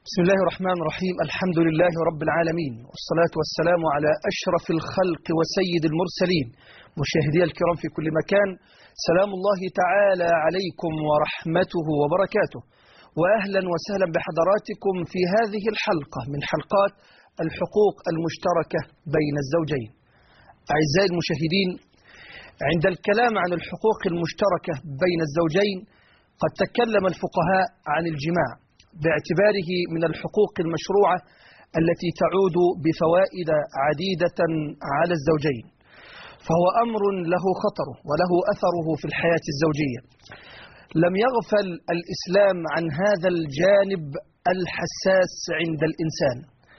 بسم الله الرحمن الرحيم الحمد لله رب العالمين والصلاة والسلام على أشرف الخلق وسيد المرسلين مشاهدي الكرام في كل مكان سلام الله تعالى عليكم ورحمته وبركاته وأهلا وسهلا بحضراتكم في هذه الحلقة من حلقات الحقوق المشتركة بين الزوجين أعزائي المشاهدين عند الكلام عن الحقوق المشتركة بين الزوجين قد تكلم الفقهاء عن الجماع باعتباره من الحقوق المشروعة التي تعود بفوائد عديدة على الزوجين فهو أمر له خطره وله أثره في الحياة الزوجية لم يغفل الإسلام عن هذا الجانب الحساس عند الإنسان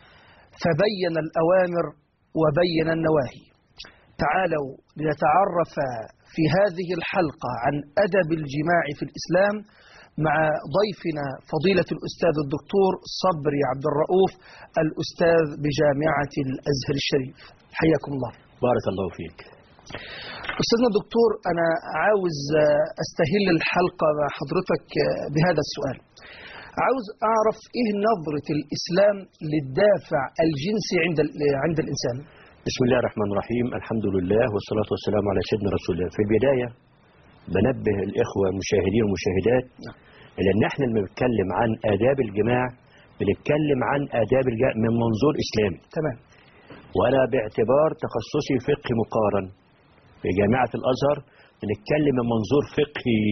فبين الأوامر وبين النواهي تعالوا لنتعرف في هذه الحلقة عن أدب الجماع في الإسلام مع ضيفنا فضيلة الأستاذ الدكتور صبري عبد الرؤوف الأستاذ بجامعة الأزهر الشريف حياكم الله بارك الله فيك أستاذنا الدكتور أنا عاوز أستهل الحلقة مع حضرتك بهذا السؤال عاوز أعرف إيه نظرة الإسلام للدافع الجنسي عند عند الإنسان بسم الله الرحمن الرحيم الحمد لله والصلاة والسلام على سيدنا رسول الله في البداية بنبه الإخوة المشاهدين والمشاهدات لأن احنا لما بنتكلم عن آداب الجماع بنتكلم عن آداب الجماع من منظور إسلامي تمام وأنا باعتبار تخصصي فقه مقارن في جامعة الأزهر بنتكلم من منظور فقهي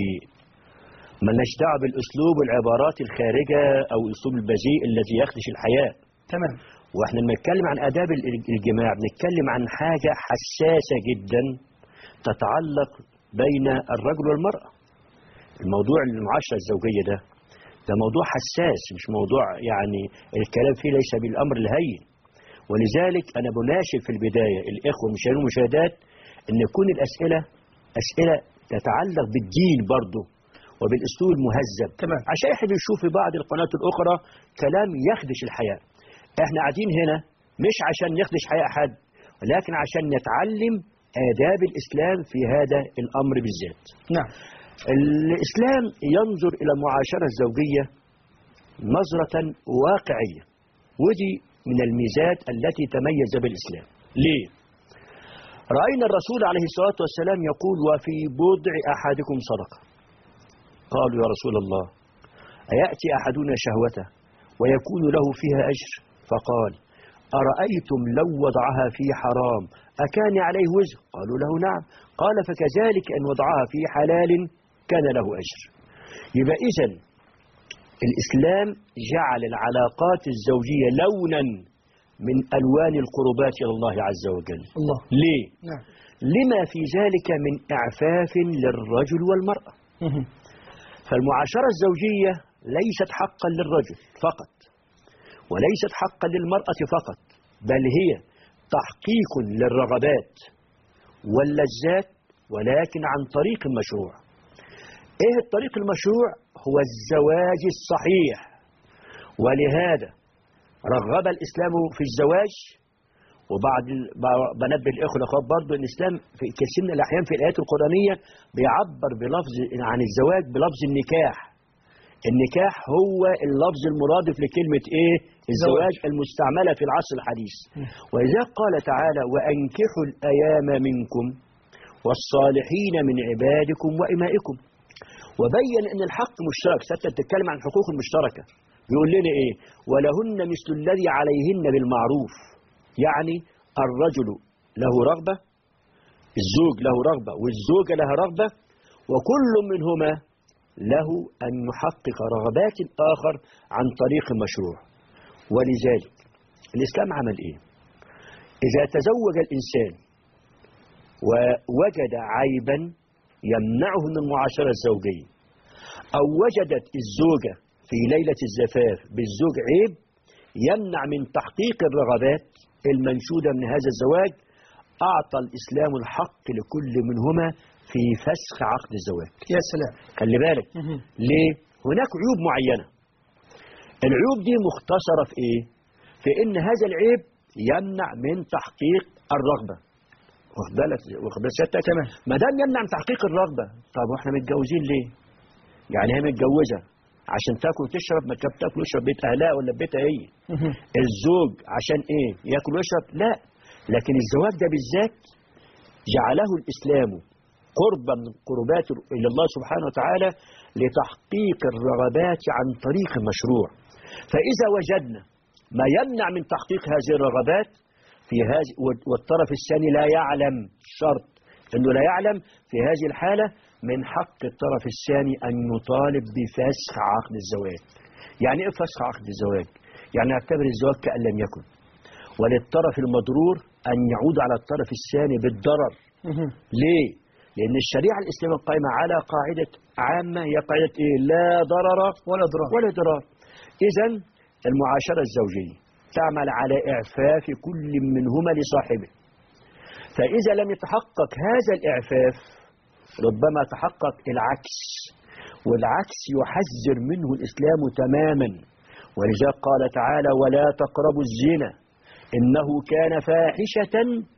ملناش دعوه بالأسلوب والعبارات الخارجة أو الأسلوب البذيء الذي يخدش الحياة تمام واحنا لما نتكلم عن آداب الجماع بنتكلم عن حاجة حساسة جدا تتعلق بين الرجل والمرأة الموضوع المعاشرة الزوجية ده ده موضوع حساس مش موضوع يعني الكلام فيه ليس بالأمر الهين ولذلك أنا بناشد في البداية الإخوة المشاهدين والمشاهدات أن يكون الأسئلة أسئلة تتعلق بالدين برضه وبالأسلوب المهذب تمام. عشان احنا بنشوف في بعض القنوات الأخرى كلام يخدش الحياة احنا قاعدين هنا مش عشان نخدش حياة حد ولكن عشان نتعلم آداب الإسلام في هذا الأمر بالذات نعم الإسلام ينظر إلى المعاشرة الزوجية نظرة واقعية ودي من الميزات التي تميز بالإسلام ليه؟ رأينا الرسول عليه الصلاة والسلام يقول وفي بضع أحدكم صدقة قالوا يا رسول الله أيأتي أحدنا شهوته ويكون له فيها أجر فقال أرأيتم لو وضعها في حرام أكان عليه وزر قالوا له نعم قال فكذلك أن وضعها في حلال كان له أجر يبقى إذن الإسلام جعل العلاقات الزوجية لونا من ألوان القربات إلى الله عز وجل الله ليه؟ نعم لما في ذلك من إعفاف للرجل والمرأة مهم. فالمعاشرة الزوجية ليست حقا للرجل فقط وليست حقا للمرأة فقط بل هي تحقيق للرغبات واللذات ولكن عن طريق مشروع ايه الطريق المشروع هو الزواج الصحيح ولهذا رغب الإسلام في الزواج وبعد ال- ب- بنبه الإخوة الأخوات برضه إن الإسلام في كثير من الأحيان في الآيات القرآنية بيعبر بلفظ عن الزواج بلفظ النكاح النكاح هو اللفظ المرادف لكلمة إيه الزواج المستعملة في العصر الحديث ولذلك قال تعالى وأنكحوا الأيام منكم والصالحين من عبادكم وإمائكم وبين أن الحق مشترك ستة تتكلم عن الحقوق المشتركة بيقول لنا إيه ولهن مثل الذي عليهن بالمعروف يعني الرجل له رغبة الزوج له رغبة والزوجة لها رغبة وكل منهما له أن يحقق رغبات الآخر عن طريق مشروع ولذلك الإسلام عمل إيه إذا تزوج الإنسان ووجد عيبا يمنعه من المعاشرة الزوجية أو وجدت الزوجة في ليلة الزفاف بالزوج عيب يمنع من تحقيق الرغبات المنشودة من هذا الزواج أعطى الإسلام الحق لكل منهما في فسخ عقد الزواج يا سلام خلي بالك مهم. ليه؟ هناك عيوب معينة العيوب دي مختصرة في إيه؟ في إن هذا العيب يمنع من تحقيق الرغبة واخد بالك واخد بالك سيادتك؟ تمام. ما دام يمنع من تحقيق الرغبة طب واحنا متجوزين ليه؟ يعني هي متجوزة عشان تاكل وتشرب ما كانت تاكل وتشرب بيت اهلها ولا بيتها هي مهم. الزوج عشان ايه ياكل ويشرب لا لكن الزواج ده بالذات جعله الاسلام قربا من قربات الى الله سبحانه وتعالى لتحقيق الرغبات عن طريق مشروع فاذا وجدنا ما يمنع من تحقيق هذه الرغبات في هذه والطرف الثاني لا يعلم شرط انه لا يعلم في هذه الحاله من حق الطرف الثاني ان يطالب بفسخ عقد الزواج يعني ايه فسخ عقد الزواج يعني اعتبر الزواج كأن لم يكن وللطرف المضرور أن يعود على الطرف الثاني بالضرر مهم. ليه؟ لأن الشريعة الإسلامية قائمة على قاعدة عامة هي قاعدة إيه؟ لا ضرر ولا ضرار ولا ضرار إذا المعاشرة الزوجية تعمل على إعفاف كل منهما لصاحبه فإذا لم يتحقق هذا الإعفاف ربما تحقق العكس والعكس يحذر منه الإسلام تماما ولذلك قال تعالى ولا تقربوا الزنا إنه كان فاحشة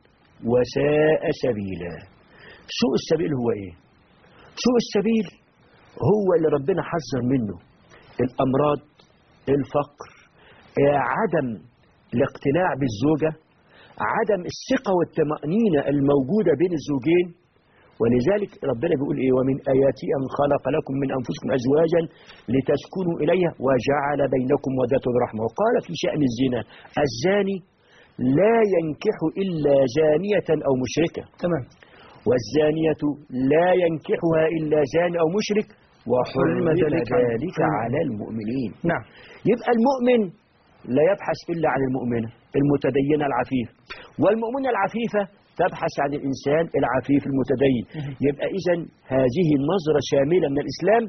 وساء سبيلا سوء السبيل هو إيه سوء السبيل هو اللي ربنا حذر منه الأمراض الفقر آه، عدم الاقتناع بالزوجة عدم الثقة والطمأنينة الموجودة بين الزوجين ولذلك ربنا بيقول ايه ومن آياته أن خلق لكم من أنفسكم أزواجا لتسكنوا إليها وجعل بينكم ودة ورحمة وقال في شأن الزنا الزاني لا ينكح إلا زانية أو مشركة تمام والزانية لا ينكحها إلا زان أو مشرك وحرم ذلك, ذلك على المؤمنين نعم يبقى المؤمن لا يبحث إلا عن المؤمنة المتدينة العفيفة والمؤمنة العفيفة تبحث عن الإنسان العفيف المتدين يبقى إذا هذه النظرة شاملة من الإسلام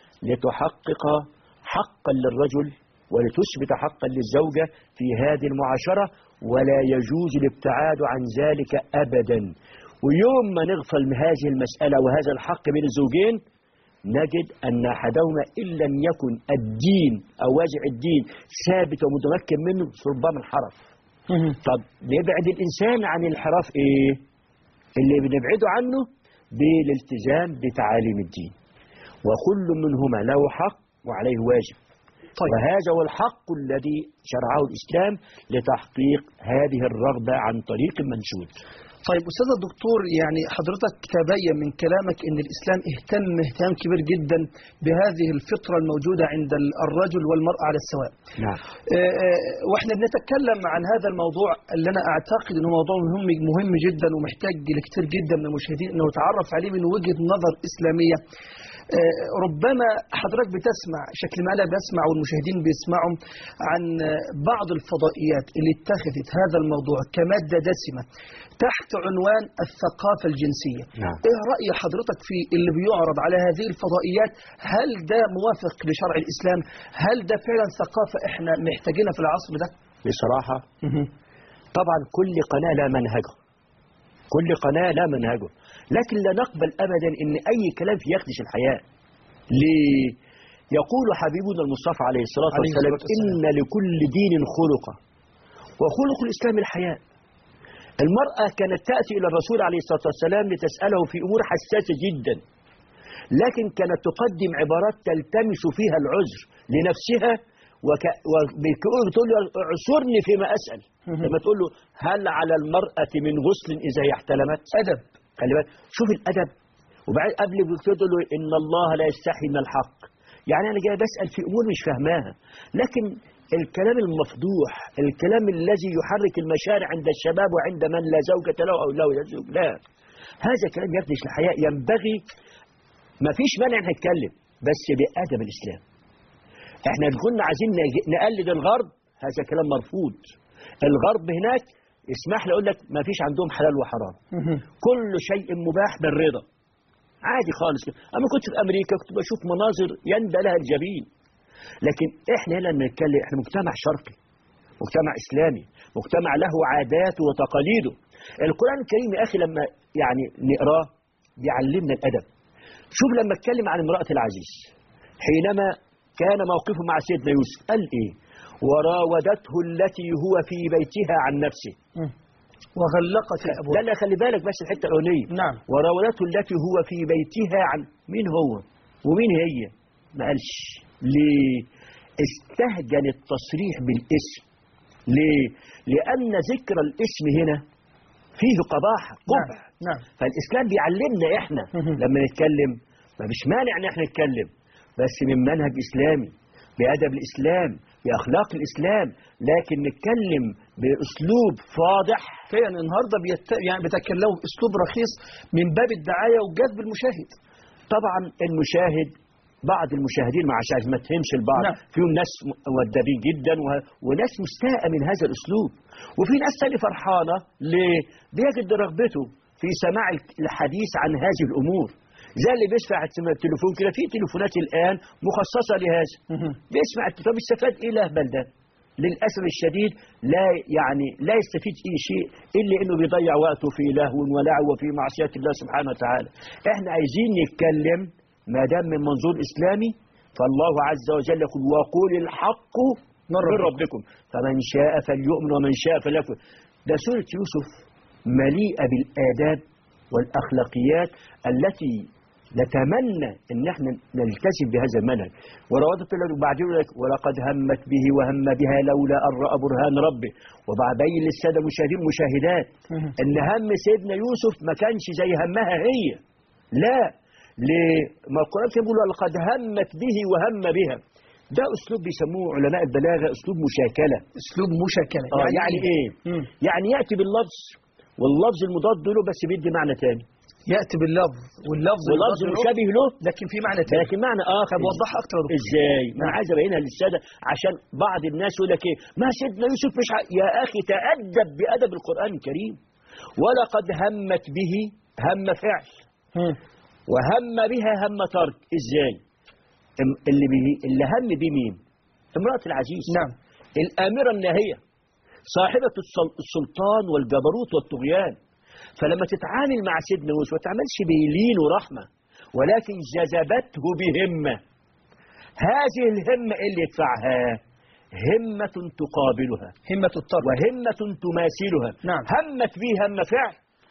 لتحقق حقا للرجل ولتثبت حقا للزوجة في هذه المعاشرة ولا يجوز الابتعاد عن ذلك أبدا ويوم ما نغفل من هذه المسألة وهذا الحق بين الزوجين نجد أن أحدهما إن لم يكن الدين أو وازع الدين ثابت ومتمكن منه فربما انحرف مهم. طب نبعد الإنسان عن الانحراف إيه؟ اللي بنبعده عنه بالالتزام بتعاليم الدين وكل منهما له حق وعليه واجب طيب وهذا هو الحق الذي شرعه الإسلام لتحقيق هذه الرغبة عن طريق منشود طيب أستاذ الدكتور يعني حضرتك تبين من كلامك أن الإسلام اهتم اهتمام كبير جدا بهذه الفطرة الموجودة عند ال- الرجل والمرأة على السواء نعم آه، آه، واحنا بنتكلم عن هذا الموضوع اللي انا اعتقد انه موضوع مهم مهم جدا ومحتاج لكثير جدا من المشاهدين انه يتعرف عليه من وجهه نظر اسلاميه آه، ربما حضرتك بتسمع شكل ما لا بسمع والمشاهدين بيسمعوا عن آه، بعض الفضائيات اللي اتخذت هذا الموضوع كماده دسمه تحت عنوان الثقافه الجنسيه نعم ايه رأي حضرتك في اللي بيعرض على هذه الفضائيات هل ده موافق لشرع الإسلام هل ده فعلا ثقافة احنا محتاجينها في العصر ده بصراحة طبعا كل قناة لا منهجه كل قناة لا منهجه لكن لا نقبل أبدا أن أي كلام في يخدش الحياة ليه؟ يقول حبيبنا المصطفى عليه الصلاة عليه والسلام الصلاة والسلام. إن لكل دين خلقة وخلق الإسلام الحياة المرأة كانت تأتي إلى الرسول عليه الصلاة والسلام لتسأله في أمور حساسة جدا لكن كانت تقدم عبارات تلتمس فيها العذر لنفسها وك... وبتقول له اعذرني فيما أسأل لما تقول له هل على المرأة من غسل إذا هي احتلمت أدب خلي بالك شوف الأدب وبعد قبل بتقول له إن الله لا يستحي من الحق يعني أنا جاي بسأل في أمور مش فاهماها لكن الكلام المفضوح الكلام الذي يحرك المشاعر عند الشباب وعند من لا زوجة له أو له زوج لا هذا كلام يخدش الحياة ينبغي ما فيش مانع نتكلم بس بأدب الإسلام احنا كنا عايزين نج- نقلد الغرب هذا كلام مرفوض الغرب هناك اسمح لي اقول لك ما فيش عندهم حلال وحرام كل شيء مباح بالرضا عادي خالص كده. اما كنت في امريكا كنت بشوف مناظر يندى لها الجبين لكن احنا هنا نتكلم احنا مجتمع شرقي مجتمع اسلامي مجتمع له عاداته وتقاليده القران الكريم يا اخي لما يعني نقراه بيعلمنا الادب شوف لما اتكلم عن امراه العزيز حينما كان موقفه مع سيدنا يوسف قال ايه وراودته التي هو في بيتها عن نفسه وغلقت لا الأبواب لا خلي بالك بس الحته الاولانيه نعم وراودته التي هو في بيتها عن مين هو ومين هي ما قالش ليه استهجن التصريح بالاسم ليه لأن ذكر الاسم هنا فيه قباحة قبح نعم نعم فالإسلام بيعلمنا إحنا مهم. لما نتكلم ما مش مانع إن إحنا نتكلم بس من منهج إسلامي بأدب الإسلام بأخلاق الإسلام لكن نتكلم بأسلوب فاضح فعلا النهارده بيت... يعني بيتكلموا باسلوب رخيص من باب الدعايه وجذب المشاهد طبعا المشاهد بعض المشاهدين مع عشان ما تهمش البعض نعم. فيهم ناس مؤدبين جدا و... وناس مستاءة من هذا الأسلوب وفي ناس تاني فرحانة ليه؟ بيجد رغبته في سماع الحديث عن هذه الأمور زي اللي بيسمع التليفون كده في تليفونات الآن مخصصة لهذا بيسمع طب استفاد ايه الاهبل ده للاسف الشديد لا يعني لا يستفيد اي شيء الا انه بيضيع وقته في لهو ولعب وفي معصيه الله سبحانه وتعالى احنا عايزين نتكلم ما دام من منظور اسلامي فالله عز وجل يقول وقول الحق من ربكم فمن شاء فليؤمن ومن شاء فليكفر ده سوره يوسف مليئه بالاداب والاخلاقيات التي نتمنى ان احنا نلتزم بهذا المنهج وروادت وبعدين يقول لك ولقد همت به وهم بها لولا ان راى برهان ربه وبعدين للساده المشاهدين مشاهدات ان هم سيدنا يوسف ما كانش زي همها هي لا ليه؟ ما القران كان بيقول ولقد همت به وهم بها ده اسلوب بيسموه علماء البلاغه اسلوب مشاكله اسلوب مشاكله آه يعني ايه مم. يعني ياتي باللفظ واللفظ المضاد له بس بيدي معنى تاني ياتي باللفظ واللفظ واللفظ المضاد له، مشابه له لكن في معنى تاني لكن معنى اخر طب وضحها اكتر يا دكتور ازاي ما انا عايز ابينها للساده عشان بعض الناس يقول لك ايه ما سيدنا يوسف مش ع... يا اخي تادب بادب القران الكريم ولقد همت به هم فعل مم. وهم بها هم ترك ازاي ام- اللي به اللي هم بيه مين امراه العزيز نعم الامره الناهيه صاحبه السل- السلطان والجبروت والطغيان فلما تتعامل مع سيدنا يوسف ما تعملش بلين ورحمه ولكن جذبته بهمه هذه الهمه إيه اللي يدفعها همه تقابلها همة الطرد وهمه تماثلها نعم. همت به هم فعل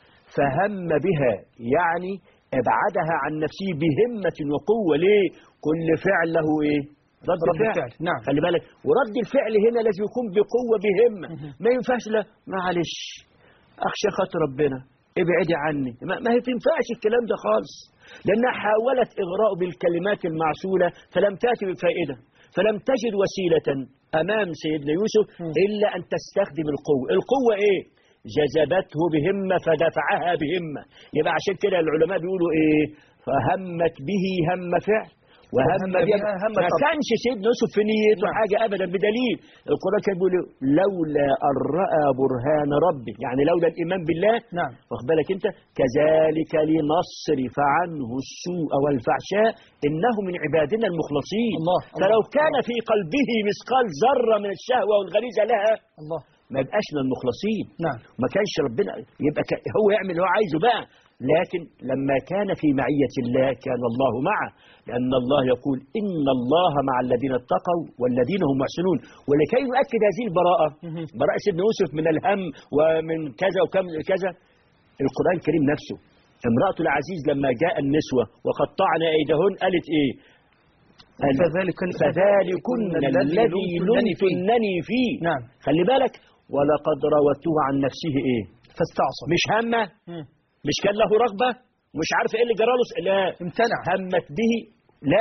فهم بها يعني ابعدها عن نفسه بهمه وقوه ليه كل فعل له ايه رد, رد فعل. فعل، نعم. خلي بالك ورد الفعل هنا لازم يكون بقوه بهمه ما ينفعش لا معلش اخشى خاطر ربنا ابعدي عني ما, ما هي تنفعش الكلام ده خالص لانها حاولت اغراء بالكلمات المعسوله فلم تاتي بفائده فلم تجد وسيله امام سيدنا يوسف الا ان تستخدم القوه القوه ايه جذبته بهمه فدفعها بهمه يبقى عشان كده العلماء بيقولوا ايه فهمت به هم فعل وهم وهم بها بها هم ما ترك. كانش سيدنا يوسف في نيته نعم. حاجه ابدا بدليل القران كان بيقول لولا ان راى برهان ربه يعني لولا الايمان بالله نعم واخد بالك انت كذلك لنصرف عنه السوء والفحشاء انه من عبادنا المخلصين الله، فلو الله، كان الله. في قلبه مثقال ذره من الشهوه والغريزه لها الله ما يبقاش من المخلصين نعم ما كانش ربنا يبقى ك- هو يعمل اللي هو عايزه بقى لكن لما كان في معية الله كان الله معه لأن الله يقول إن الله مع الذين اتقوا والذين هم محسنون ولكي نؤكد هذه البراءة مهم. براءة سيدنا يوسف من الهم ومن كذا وكم كذا القرآن الكريم نفسه امرأة العزيز لما جاء النسوة وقطعنا أيدهن قالت إيه قال فذلك فذلكن الذي لمتنني فيه نعم خلي بالك ولقد راودته عن نفسه ايه فاستعصم مش همه مم. مش كان له رغبه مش عارف ايه اللي جراله لا امتنع همت به لا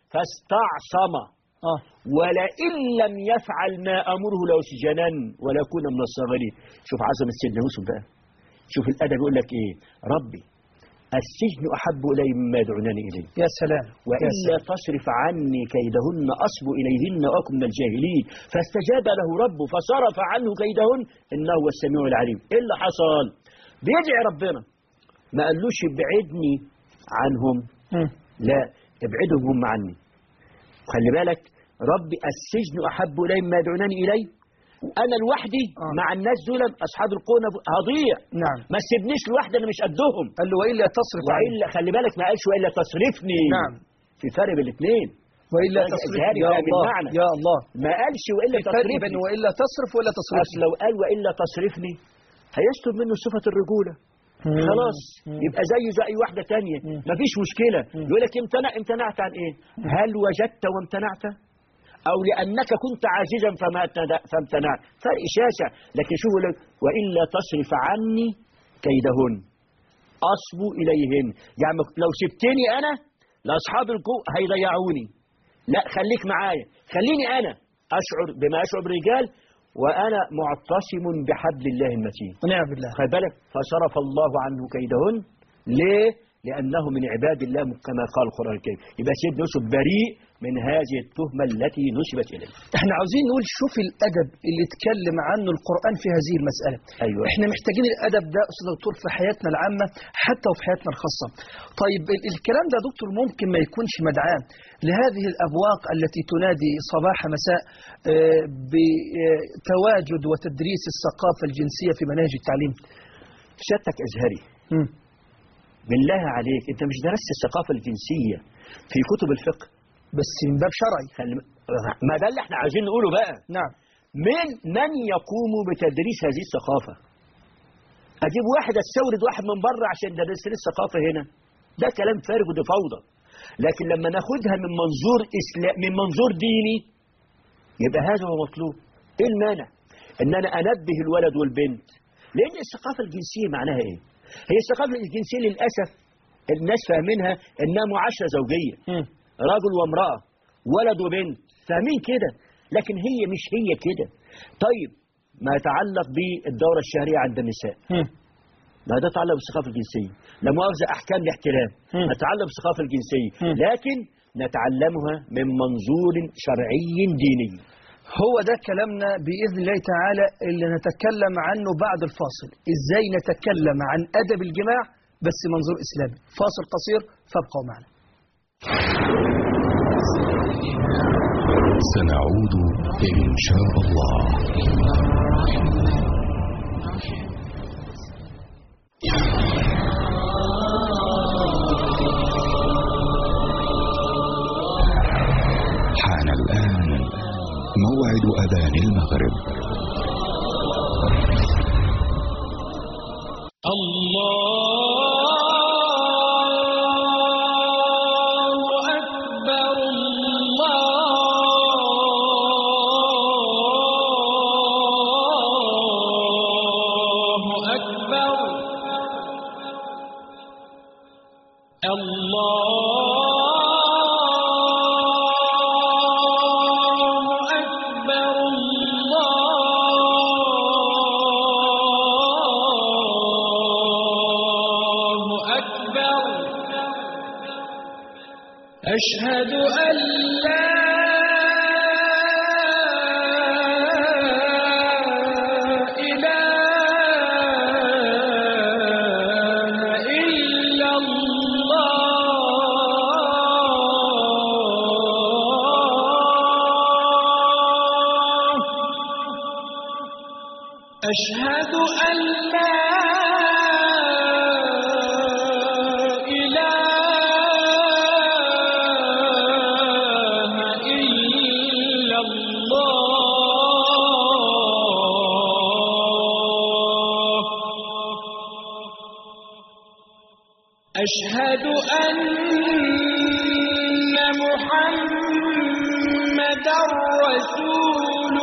فاستعصم اه ولئن لم يفعل ما امره ليسجنن وليكون من الصاغرين شوف عظمه سيدنا يوسف بقى شوف الادب يقول لك ايه ربي السجن احب الي مما يدعونني اليه يا سلام يا وإلا سلام. تصرف عني كيدهن أصب إليهن وأكن من الجاهلين فاستجاب له ربه فصرف عنه كيدهن إنه هو السميع العليم إيه اللي حصل بيدعي ربنا ما قالوش ابعدني عنهم مم. لا ابعدهم هم عني خلي بالك ربي السجن أحب إلي مما يدعونني إليه أنا لوحدي آه. مع الناس دول أصحاب القونة هضيع نعم ما تسيبنيش لوحدي أنا مش قدهم قال له وإلا تصرف عني وإلا خلي بالك ما قالش وإلا تصرفني نعم في فرق بين الاثنين وإلا هذا تصرف إجهاري يا بقى الله بالمعنى. يا الله ما قالش والا في فرق بين تصرفني وإلا تصرف ولا اصل تصرف لو قال والا تصرفني هيسلب منه صفه الرجوله مم. خلاص مم. يبقى زيه زي اي واحده تانية مم. مفيش مشكله مم. يقول لك امتنع امتنعت عن ايه هل وجدت وامتنعت او لانك كنت عاجزا فما اتنا- فامتنعت فرق شاسع لكن شوفوا لك والا تصرف عني كيدهن اصبو اليهن يعني لو سبتني انا لاصحاب القوة هيضيعوني لا خليك معايا خليني انا اشعر بما يشعر بالرجال وانا معتصم بحبل الله المتين ونعم بالله خد بالك فصرف الله عنه كيدهن ليه؟ لأنه من عباد الله كما قال القرآن الكريم يبقى سيدنا يوسف بريء من هذه التهمة التي نسبت إليه احنا عاوزين نقول شوف الادب اللي اتكلم عنه القران في هذه المساله أيوة. احنا محتاجين الادب ده استاذ دكتور في حياتنا العامه حتى وفي حياتنا الخاصه طيب ال- الكلام ده يا دكتور ممكن ما يكونش مدعاه لهذه الابواق التي تنادي صباح مساء آه، بتواجد وتدريس الثقافه الجنسيه في مناهج التعليم سيادتك أزهري مم. بالله عليك أنت مش درست الثقافة الجنسية في كتب الفقه بس من باب شرعي خلي ما ده اللي احنا عايزين نقوله بقى نعم من من يقوم بتدريس هذه الثقافة أجيب واحد استورد واحد من بره عشان يدرس لي الثقافة هنا ده كلام فارغ ودي فوضى لكن لما ناخدها من منظور إسلام من منظور ديني يبقى هذا هو مطلوب ايه المانع ان انا انبه الولد والبنت لان الثقافة الجنسية معناها ايه هي الثقافة الجنسية للأسف الناس فاهمينها انها معاشرة زوجية مم. رجل وامرأة ولد وبنت فاهمين كده لكن هي مش هي كده طيب ما يتعلق بالدورة الشهرية عند النساء مم. ما ده يتعلق بالثقافة الجنسية لا مؤاخذة أحكام الاحتلال مم. نتعلم بالثقافة الجنسية مم. لكن نتعلمها من منظور شرعي ديني هو ده كلامنا بإذن الله تعالى اللي نتكلم عنه بعد الفاصل إزاي نتكلم عن أدب الجماع بس منظور إسلامي فاصل قصير فابقوا معنا سنعود إن شاء الله حان الآن موعد أذان المغرب الله أكبر الله أكبر الله أكبر الله أكبر أشهد أن لا إله إلا الله أشهد أن لا إله إلا الله أشهد أن محمدا رسول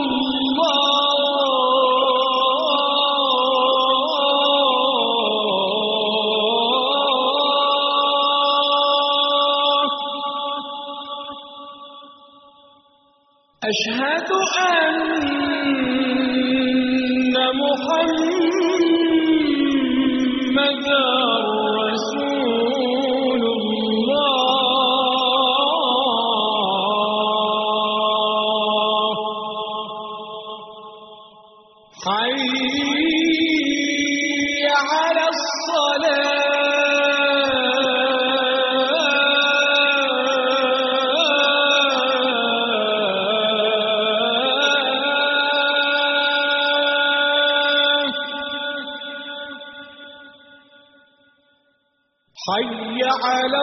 الله أشهد أن محمدا رسول الله حي على الصلاة حي على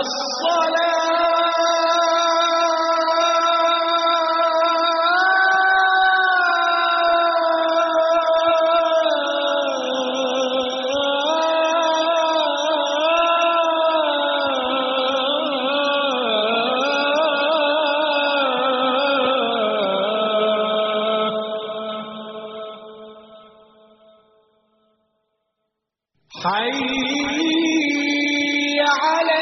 حي على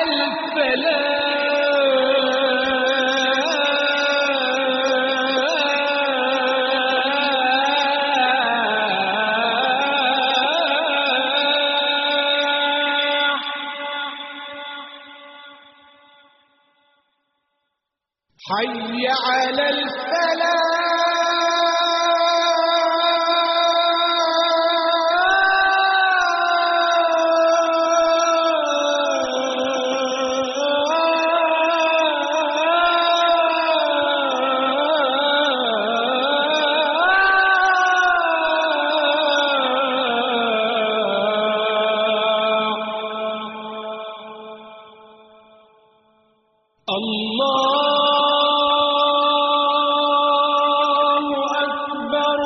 الفلاح حي على الفلاح الله أكبر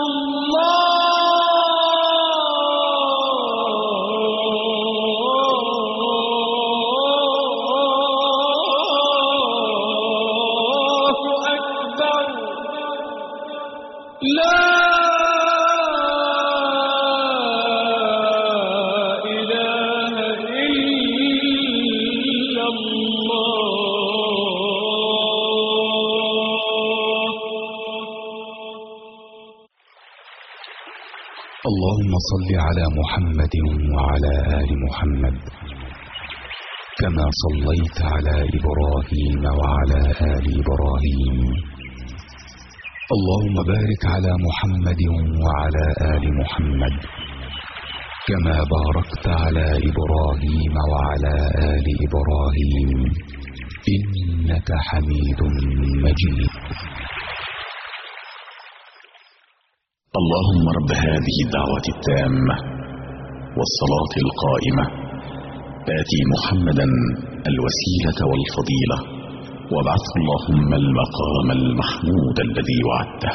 الله أكبر لا إله إلا الله اللهم صل على محمد وعلى آل محمد كما صليت على إبراهيم وعلى آل إبراهيم اللهم بارك على محمد وعلى آل محمد كما باركت على إبراهيم وعلى آل إبراهيم إنك حميد مجيد اللهم رب هذه الدعوة التامة والصلاة القائمة آتي محمدا الوسيلة والفضيلة وابعثه اللهم المقام المحمود الذي وعدته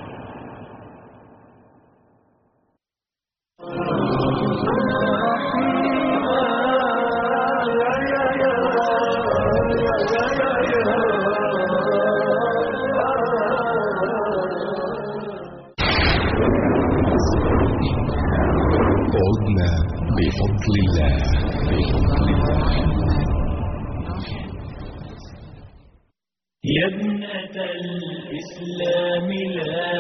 عدنا بفضل الله بفضل الله يا ابنة الإسلام لا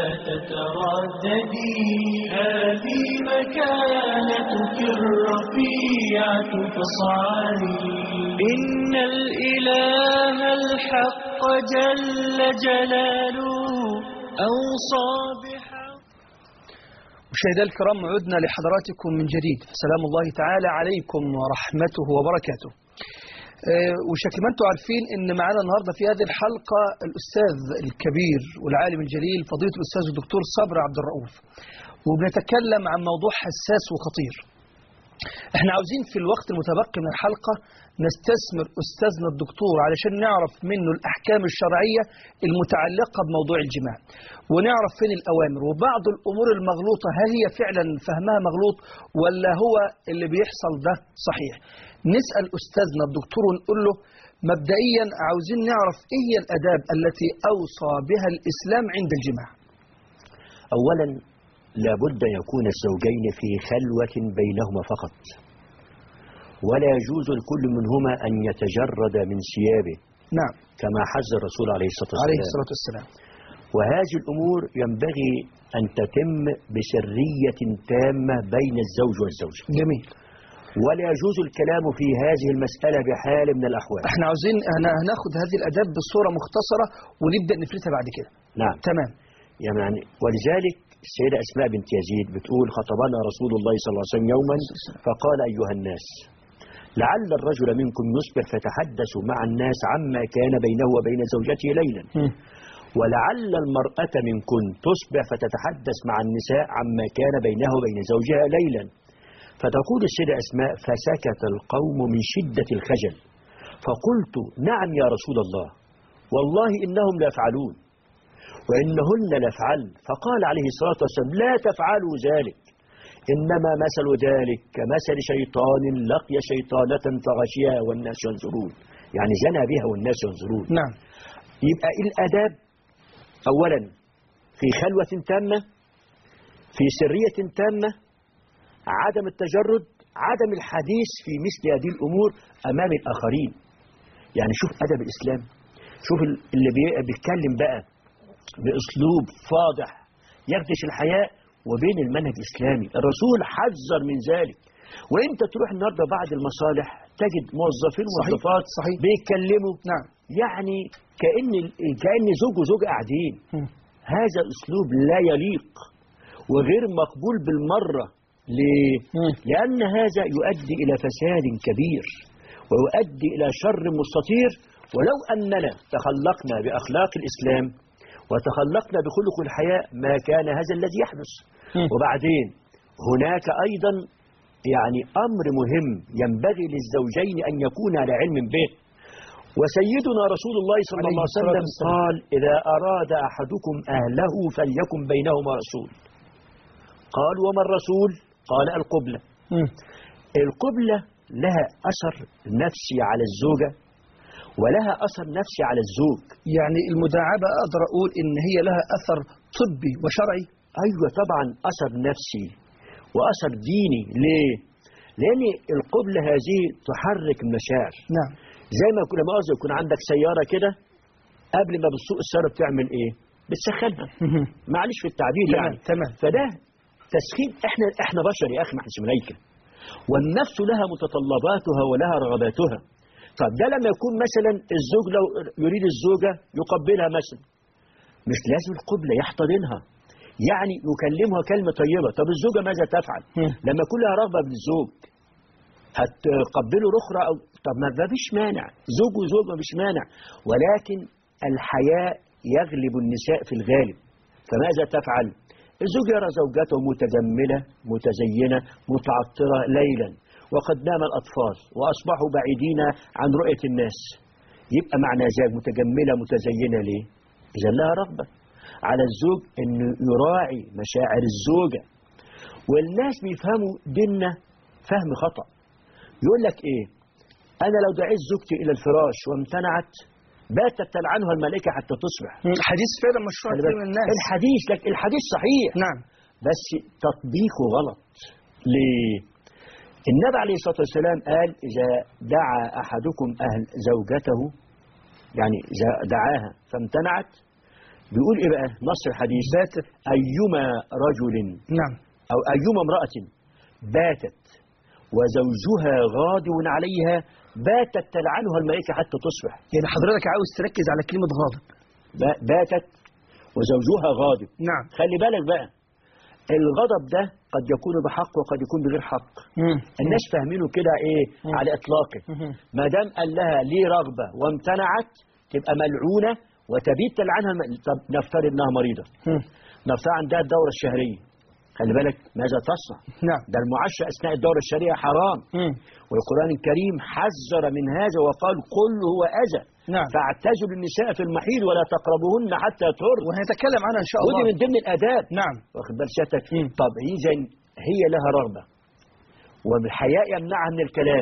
تترددي هذه مكانتك الرفيعة فاصعدي إن الإله الحق جل جلاله أوصى بحق مشاهدينا الكرام عدنا لحضراتكم من جديد سلام الله تعالى عليكم ورحمته وبركاته آه، وشكل ما انتم عارفين ان معانا النهارده في هذه الحلقه الاستاذ الكبير والعالم الجليل فضيله الاستاذ الدكتور صبر عبد الرؤوف وبنتكلم عن موضوع حساس وخطير احنا عاوزين في الوقت المتبقي من الحلقة نستثمر أستاذنا الدكتور علشان نعرف منه الأحكام الشرعية المتعلقة بموضوع الجماع ونعرف فين الأوامر وبعض الأمور المغلوطة هل هي فعلا فهمها مغلوط ولا هو اللي بيحصل ده صحيح نسأل أستاذنا الدكتور ونقول له مبدئيا عاوزين نعرف إيه هي الأداب التي أوصى بها الإسلام عند الجماع أولا لابد أن يكون الزوجين في خلوة بينهما فقط ولا يجوز لكل منهما أن يتجرد من ثيابه نعم كما حز الرسول عليه الصلاة عليه والسلام الصلاة والسلام وهذه الأمور ينبغي أن تتم بسرية تامة بين الزوج والزوجة جميل ولا يجوز الكلام في هذه المسألة بحال من الأحوال احنا عاوزين هن- هناخد هذه الأداب بصورة مختصرة ونبدأ نفرتها بعد كده نعم تمام يعني ولذلك السيدة أسماء بنت يزيد بتقول خطبنا رسول الله صلى الله عليه وسلم يوما فقال أيها الناس لعل الرجل منكم يصبح فتحدث مع الناس عما كان بينه وبين زوجته ليلا مم. ولعل المرأة منكن تصبح فتتحدث مع النساء عما كان بينه وبين زوجها ليلا فتقول السيدة أسماء فسكت القوم من شدة الخجل فقلت نعم يا رسول الله والله إنهم لا يفعلون وإنهن لفعل فقال عليه الصلاة والسلام لا تفعلوا ذلك إنما مثل ذلك كمثل شيطان لقي شيطانة فغشيها والناس ينظرون يعني زنى بها والناس ينظرون نعم يبقى الأداب أولا في خلوة تامة في سرية تامة عدم التجرد عدم الحديث في مثل هذه الأمور أمام الآخرين يعني شوف أدب الإسلام شوف ال- اللي بي- بيتكلم بقى بأسلوب فاضح يخدش الحياة وبين المنهج الإسلامي الرسول حذر من ذلك وانت تروح النهارده بعد المصالح تجد موظفين صحيح، وموظفات صحيح. بيتكلموا نعم يعني كأن كأن زوج وزوج قاعدين مم. هذا أسلوب لا يليق وغير مقبول بالمرة ليه؟ مم. لأن هذا يؤدي إلى فساد كبير ويؤدي إلى شر مستطير ولو أننا تخلقنا بأخلاق الإسلام وتخلقنا بخلق الحياة ما كان هذا الذي يحدث مم. وبعدين هناك أيضا يعني أمر مهم ينبغي للزوجين أن يكون على علم به وسيدنا رسول الله صلى عليه الله عليه الصلاة وسلم والسلام. قال إذا أراد أحدكم أهله فليكن بينهما رسول قال وما الرسول قال القبلة مم. القبلة لها أثر نفسي على الزوجة ولها أثر نفسي على الزوج يعني المداعبة أقدر أقول إن هي لها أثر طبي وشرعي أيوة طبعا أثر نفسي وأثر ديني ليه؟ لأن القبلة هذه تحرك المشاعر نعم زي ما كنا مؤاخذة يكون عندك سيارة كده قبل ما بتسوق السيارة بتعمل إيه؟ بتسخنها مهم. معلش في التعبير تمام يعني تمام فده تسخين احنا احنا بشر يا اخي ما احناش ملائكه والنفس لها متطلباتها ولها رغباتها طب ده لما يكون مثلا الزوج لو يريد الزوجه يقبلها مثلا مش لازم القبله يحتضنها يعني يكلمها كلمه طيبه طب الزوجه ماذا تفعل مم. لما يكون لها رغبه بالزوج هتقبله الاخرى او طب ما ما فيش مانع زوج وزوج ما فيش مانع ولكن الحياء يغلب النساء في الغالب فماذا تفعل الزوج يرى زوجته متجملة متزينة متعطرة ليلا وقد نام الأطفال وأصبحوا بعيدين عن رؤية الناس يبقى معنى ذلك متجملة متزينة ليه؟ إذا لها رغبة على الزوج أنه يراعي مشاعر الزوجة والناس بيفهموا ديننا فهم خطأ يقول لك إيه أنا لو دعيت زوجتي إلى الفراش وامتنعت باتت تلعنها الملائكة حتى تصبح مم. حديث فعلا مشروع خلي كتير بالك. من الناس الحديث لك الحديث صحيح نعم بس تطبيقه غلط ليه النبي عليه الصلاة والسلام قال إذا دعا أحدكم أهل زوجته يعني إذا دعاها فامتنعت بيقول إيه بقى نص الحديث باتت أيما رجل نعم أو أيما امرأة باتت وزوجها غاضب عليها باتت تلعنها الملائكة حتى تصبح يعني حضرتك عاوز تركز على كلمة غاضب با- باتت وزوجها غاضب نعم خلي بالك بقى الغضب ده قد يكون بحق وقد يكون بغير حق مم. الناس فاهمينه كده ايه مم. على اطلاقه مم. ما دام قال لها ليه رغبه وامتنعت تبقى ملعونه وتبيت تلعنها الم- طب نفترض انها مريضه مم. نفترض عندها الدوره الشهريه خلي بالك ماذا تصنع نعم ده المعاشره اثناء الدوره الشهريه حرام مم. والقران الكريم حذر من هذا وقال قل هو اذى نعم فاعتزلوا النساء في المحيض ولا تقربوهن حتى يطهرن وهنتكلم عنها إن شاء ودي الله من ضمن الاداب نعم واخد بال سيادتك مم. طب اذا هي لها رغبه والحياء يمنعها من الكلام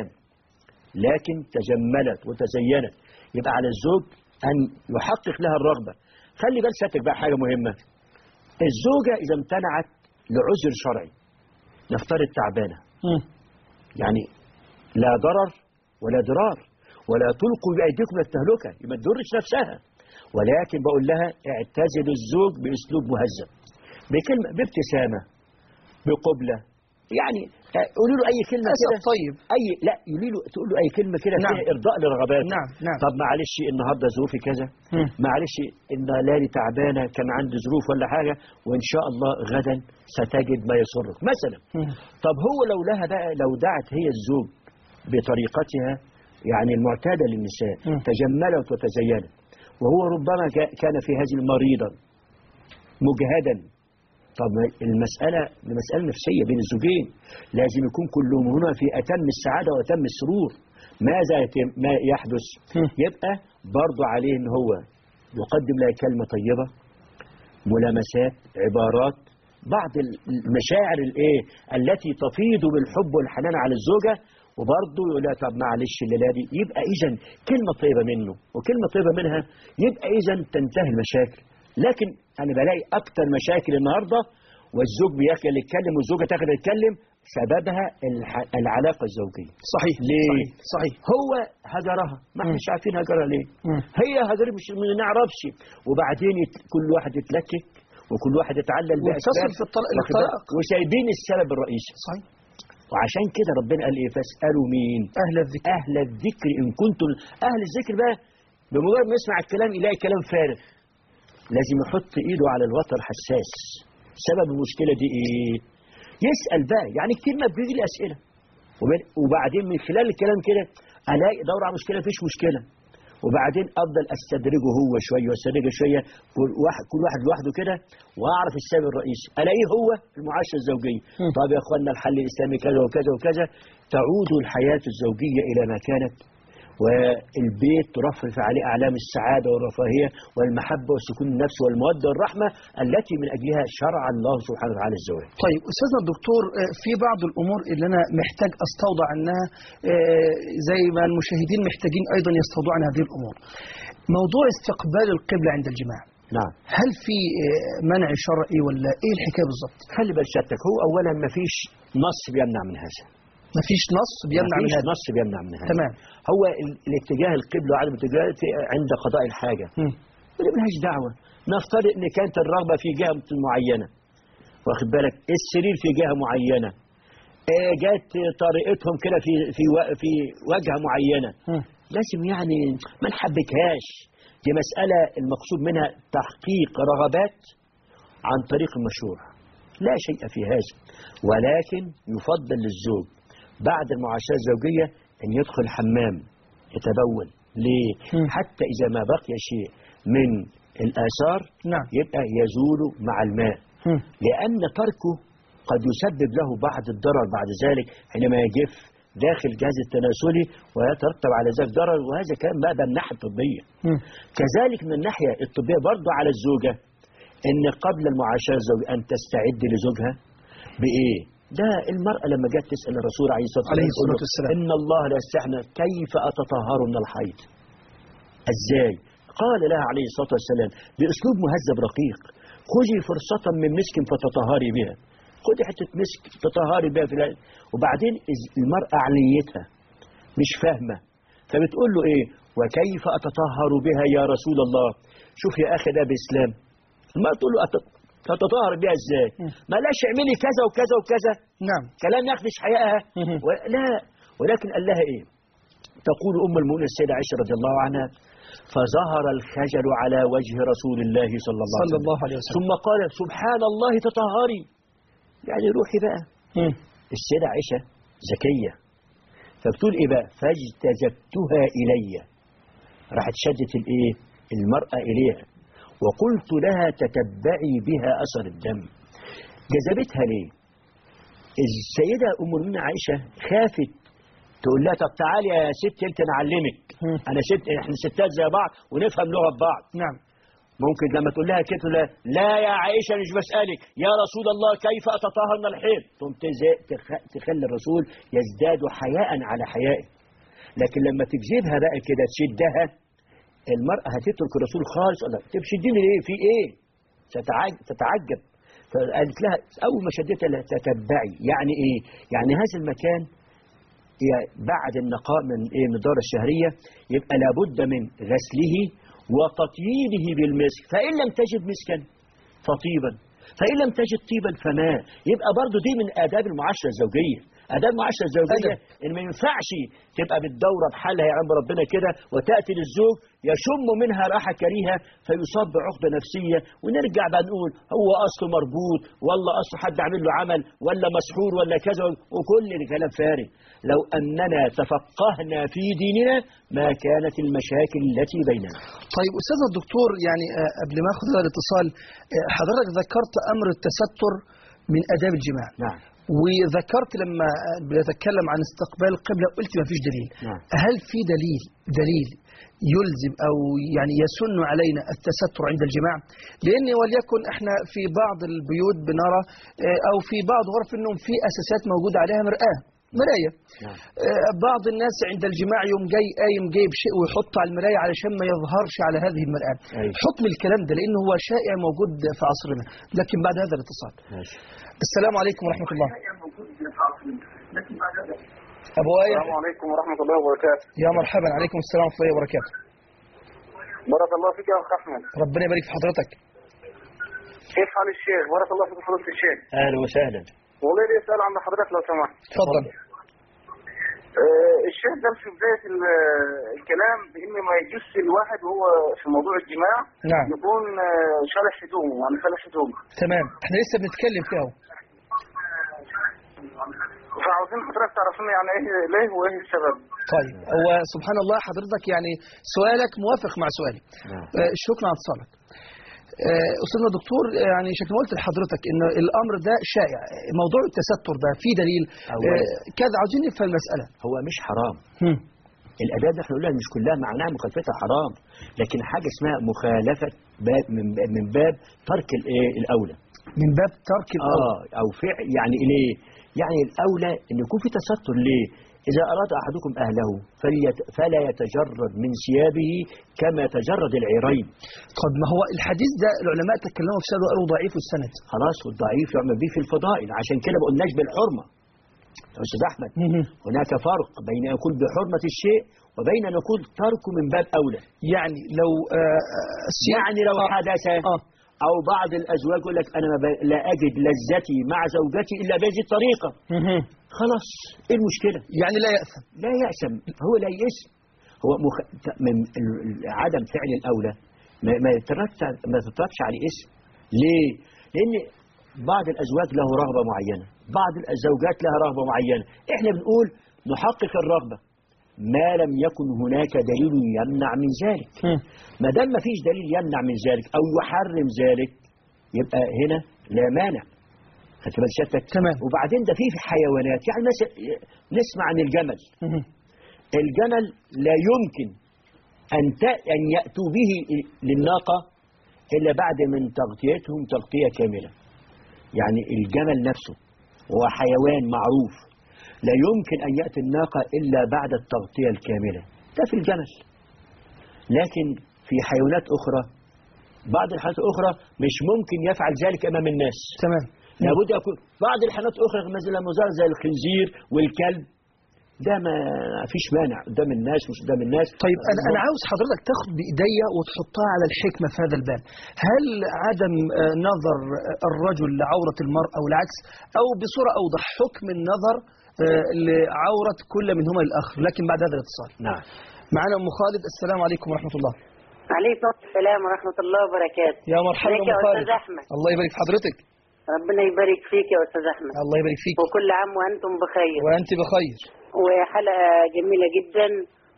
لكن تجملت وتزينت يبقى على الزوج ان يحقق لها الرغبه خلي بال سيادتك بقى حاجه مهمه الزوجه اذا امتنعت لعذر شرعي نفترض تعبانه مم. يعني لا ضرر ولا ضرار ولا تلقوا بايديكم الى التهلكه يبقى ما تضرش نفسها ولكن بقول لها اعتزل الزوج باسلوب مهذب بكلمه بابتسامه بقبله يعني آه، قولوا له اي كلمه أسف كده طيب اي لا يقولوا له تقول له اي كلمه كده نعم. فيها ارضاء لرغباته نعم نعم طب معلش النهارده ظروفي كذا مم. معلش ان لالي تعبانه كان عندي ظروف ولا حاجه وان شاء الله غدا ستجد ما يسرك مثلا مم. طب هو لو لها بقى لو دعت هي الزوج بطريقتها يعني المعتادة للنساء مم. تجملت وتزينت وهو ربما كا- كان في هذه المريضة مجهدا طب ما المسألة مسألة نفسية بين الزوجين لازم يكون كلهم هنا في أتم السعادة وأتم السرور ماذا يتم ما يحدث مم. يبقى برضو عليه ان هو يقدم لها كلمة طيبة ملامسات عبارات بعض المشاعر الايه التي تفيض بالحب والحنان على الزوجة وبرضه يقول لها طب معلش الليله دي يبقى اذا كلمه طيبه منه وكلمه طيبه منها يبقى اذا تنتهي المشاكل لكن انا بلاقي اكتر مشاكل النهارده والزوج بياكل يتكلم والزوجه تاخد تتكلم سببها الح- العلاقة الزوجية صحيح ليه؟ صحيح, صحيح. هو هجرها ما احناش عارفين هجرها ليه مم. هي هجرها مش ما نعرفش وبعدين يت... كل واحد يتلكك وكل واحد يتعلل ويتصل في الطلاق- واخد بالك؟ الطلاق. وسايبين السبب الرئيسي صحيح وعشان كده ربنا قال ايه فاسالوا مين أهل الذكر اهل الذكر ان كنتم اهل الذكر بقى بمجرد ما يسمع الكلام يلاقي كلام فارغ لازم يحط ايده على الوتر حساس سبب المشكله دي ايه يسال بقى يعني كتير ما بيجي لي اسئله وبعد- وبعدين من خلال الكلام كده الاقي دور على مشكله مفيش مشكله وبعدين افضل استدرجه هو شويه واستدرجه شويه كل واحد كل واحد لوحده كده واعرف السبب الرئيسي الاقيه هو المعاشره الزوجيه مم. طب يا اخوانا الحل الاسلامي كذا وكذا وكذا تعود الحياه الزوجيه الى ما كانت والبيت ترفرف عليه اعلام السعاده والرفاهيه والمحبه والسكون النفس والموده والرحمه التي من اجلها شرع الله سبحانه وتعالى الزواج طيب أستاذنا الدكتور آه، في بعض الأمور اللي أنا محتاج أستوضع عنها آه، زي ما المشاهدين محتاجين أيضا يستوضعوا عن هذه الأمور موضوع استقبال القبلة عند الجماع نعم هل في آه، منع شرعي ولا إيه الحكاية بالظبط خلي بال سيادتك هو اولا ما فيش نص بيمنع من هذا مفيش نص بيمنع ما من فيش هذا نص بيمنع من هذا تمام هو ال- الاتجاه القبلة وعدم الاتجاه في- عند قضاء الحاجة مم. ودي ملهاش دعوة نفترض ان كانت الرغبة في جهة معينة واخد بالك السرير في جهة معينة آه، جت طريقتهم كده في في و- في وجهة معينة مم. لازم يعني ما نحبكهاش دي مسألة المقصود منها تحقيق رغبات عن طريق المشروع لا شيء في هذا ولكن يفضل للزوج بعد المعاشرة الزوجية أن يدخل الحمام يتبول ليه؟ مم. حتى إذا ما بقي شيء من الآثار نعم يبقى يزول مع الماء مم. لأن تركه قد يسبب له بعض الضرر بعد ذلك حينما يجف داخل الجهاز التناسلي ويترتب على ذلك ضرر وهذا كان بقى ده من الناحية الطبية مم. كذلك من الناحية الطبية برضه على الزوجة ان قبل المعاشرة الزوجية ان تستعد لزوجها بايه ده المرأة لما جت تسأل الرسول عليه الصلاة عليه والسلام تقول له الصلاة والسلام. إن الله لا يستحنى كيف أتطهر من الحيض ازاي قال لها عليه الصلاة والسلام بأسلوب مهذب رقيق خذي فرصة من مسك فتطهري بها خذي حتة مسك تطهري بها في الآية. وبعدين إز- المرأة عقليتها مش فاهمة فبتقول له ايه وكيف أتطهر بها يا رسول الله شوف يا أخي ده بإسلام المرأة تقول له أت- أتطهر بها ازاي ما لاش اعملي كذا وكذا وكذا نعم كلام يخدش حيائها مهم. و- لا ولكن قال لها ايه تقول ام المؤمنين السيده عائشه رضي الله عنها فظهر الخجل على وجه رسول الله صلى الله عليه صلى وسلم الله عليه وسلم ثم قال سبحان الله تطهري يعني روحي بقى مم. السيده عائشه ذكيه فبتقول ايه بقى فاجتذبتها الي راحت شدت الايه المراه اليها وقلت لها تتبعي بها اثر الدم جذبتها ليه السيده ام المؤمنين عائشه خافت تقول لها طب تعالي يا ست انت نعلمك مم. انا ست احنا ستات زي بعض ونفهم لغه بعض نعم ممكن لما تقول لها كده تقول لها لا يا عائشه مش بسالك يا رسول الله كيف اتطهر من الحيض تقوم تز- تخ- تخلي الرسول يزداد حياء على حيائه لكن لما تجذبها بقى كده تشدها المرأة هتترك الرسول خالص ولا تشدني ليه في ايه تتعجب, تتعجب فقالت لها اول ما شدتها لها تتبعي يعني ايه يعني هذا المكان هي بعد النقاء من ايه من الدورة الشهرية يبقى لابد من غسله وتطييبه بالمسك فإن لم تجد مسكا فطيبا فإن لم تجد طيبا فماء يبقى برضو دي من آداب المعاشرة الزوجية آداب المعاشرة الزوجية إن ما ينفعش تبقى بالدورة بحالها يا عم ربنا كده وتأتي للزوج يشم منها راحة كريهة فيصاب بعقدة نفسية ونرجع بقى نقول هو أصله مربوط ولا أصله حد عامل له عمل ولا مسحور ولا كذا وكل الكلام فارغ لو أننا تفقهنا في ديننا ما كانت المشاكل التي بيننا طيب أستاذ الدكتور يعني آه، قبل ما أخذ هذا الاتصال آه، حضرتك ذكرت أمر التستر من آداب الجماع نعم وذكرت لما آه، بنتكلم عن استقبال القبلة قلت ما فيش دليل نعم. هل في دليل دليل يلزم أو يعني يسن علينا التستر عند الجماع لأن وليكن احنا في بعض البيوت بنرى آه، أو في بعض غرف النوم في أساسات موجودة عليها مرآة مراية نعم. آه، بعض الناس عند الجماع يوم جاي قايم جايب شيء ويحطه على المراية علشان ما يظهرش على هذه المرآة أيوة. حكم الكلام ده لأنه هو شائع موجود في عصرنا لكن بعد هذا الاتصال ماشي السلام عليكم ورحمة الله أبو آية السلام عليكم ورحمة الله وبركاته يا مرحبا عليكم السلام ورحمة الله وبركاته بارك الله فيك يا أخ أحمد ربنا يبارك في حضرتك كيف حال الشيخ بارك الله فيك فضيلة الشيخ اهلا وسهلا والله لي سؤال عند حضرتك لو سمحت اتفضل آه، الشيخ قال في بداية ال- الكلام بإن ما يجوز الواحد وهو في موضوع الجماع نعم. يكون آه، شارح هدومه يعني فلح هدومه تمام احنا لسه بنتكلم فيها اهو. فعاوزين حضرتك تعرفنا يعني ايه ليه وايه السبب طيب هو سبحان الله حضرتك يعني سؤالك موافق مع سؤالي نعم. آه، شكرا على اتصالك آه، أستاذنا دكتور يعني شكل ما قلت لحضرتك إن الأمر ده شائع موضوع التستر ده في دليل أولا. آه، كذا عاوزين نفهم المسألة هو مش حرام هم. الأداة ده احنا نقولها مش كلها معناها مخالفتها حرام لكن حاجة اسمها مخالفة باب من باب, من باب ترك الايه الأولى من باب ترك الأمر اه او فعل يعني ليه يعني الاولى ان يكون في تستر ليه اذا اراد احدكم اهله فليت فلا يتجرد من ثيابه كما يتجرد العيرين طب ما هو الحديث ده العلماء تكلموا في سنة وقالوا ضعيف السند خلاص والضعيف يعمل به في الفضائل عشان كده ما قلناش بالحرمه يا استاذ احمد مهم. هناك فرق بين ان يكون بحرمه الشيء وبين ان يكون تركه من باب اولى يعني لو آه، آه، السياق- يعني لو آه. حدث آه. او بعض الازواج يقول لك انا ما ب- لا اجد لذتي مع زوجتي الا بهذه الطريقه مهم. خلاص ايه المشكله يعني لا يأثم لا يأسم هو لا يأسم هو مخ... ت- من ال- ال- عدم فعل الأولى ما ما يترتب ما تترتبش عليه اسم ليه؟ لأن بعض الأزواج له رغبة معينة بعض الزوجات لها رغبة معينة احنا بنقول نحقق الرغبة ما لم يكن هناك دليل يمنع من ذلك مم. ما دام ما فيش دليل يمنع من ذلك أو يحرم ذلك يبقى هنا لا مانع خدت بال سيادتك تمام. وبعدين ده في في حيوانات يعني مثلا نسمع عن الجمل مهم. الجمل لا يمكن أن ت- أن يأتوا به للناقة إلا بعد من تغطيتهم تغطية كاملة يعني الجمل نفسه هو حيوان معروف لا يمكن أن يأتي الناقة إلا بعد التغطية الكاملة ده في الجمل لكن في حيوانات أخرى بعض الحيوانات الأخرى مش ممكن يفعل ذلك أمام الناس تمام لابد يكون بعض الحيوانات الأخرى مثلا مزار زي الخنزير والكلب ده ما فيش مانع قدام الناس مش قدام الناس طيب أنا أنا عاوز حضرتك تاخد بإيديا وتحطها على الحكمة في هذا الباب هل عدم آه، نظر آه، الرجل لعورة المرأة والعكس أو بصورة أوضح حكم النظر آه، لعورة كل منهما الآخر لكن بعد هذا الاتصال نعم معنا أم خالد السلام عليكم ورحمة الله عليكم السلام ورحمة الله وبركاته يا مرحبا ازيك أم يا خالد أستاذ أحمد الله يبارك في حضرتك ربنا يبارك فيك يا أستاذ أحمد الله يبارك فيك وكل عام وأنتم بخير وأنت بخير وحلقة جميلة جدا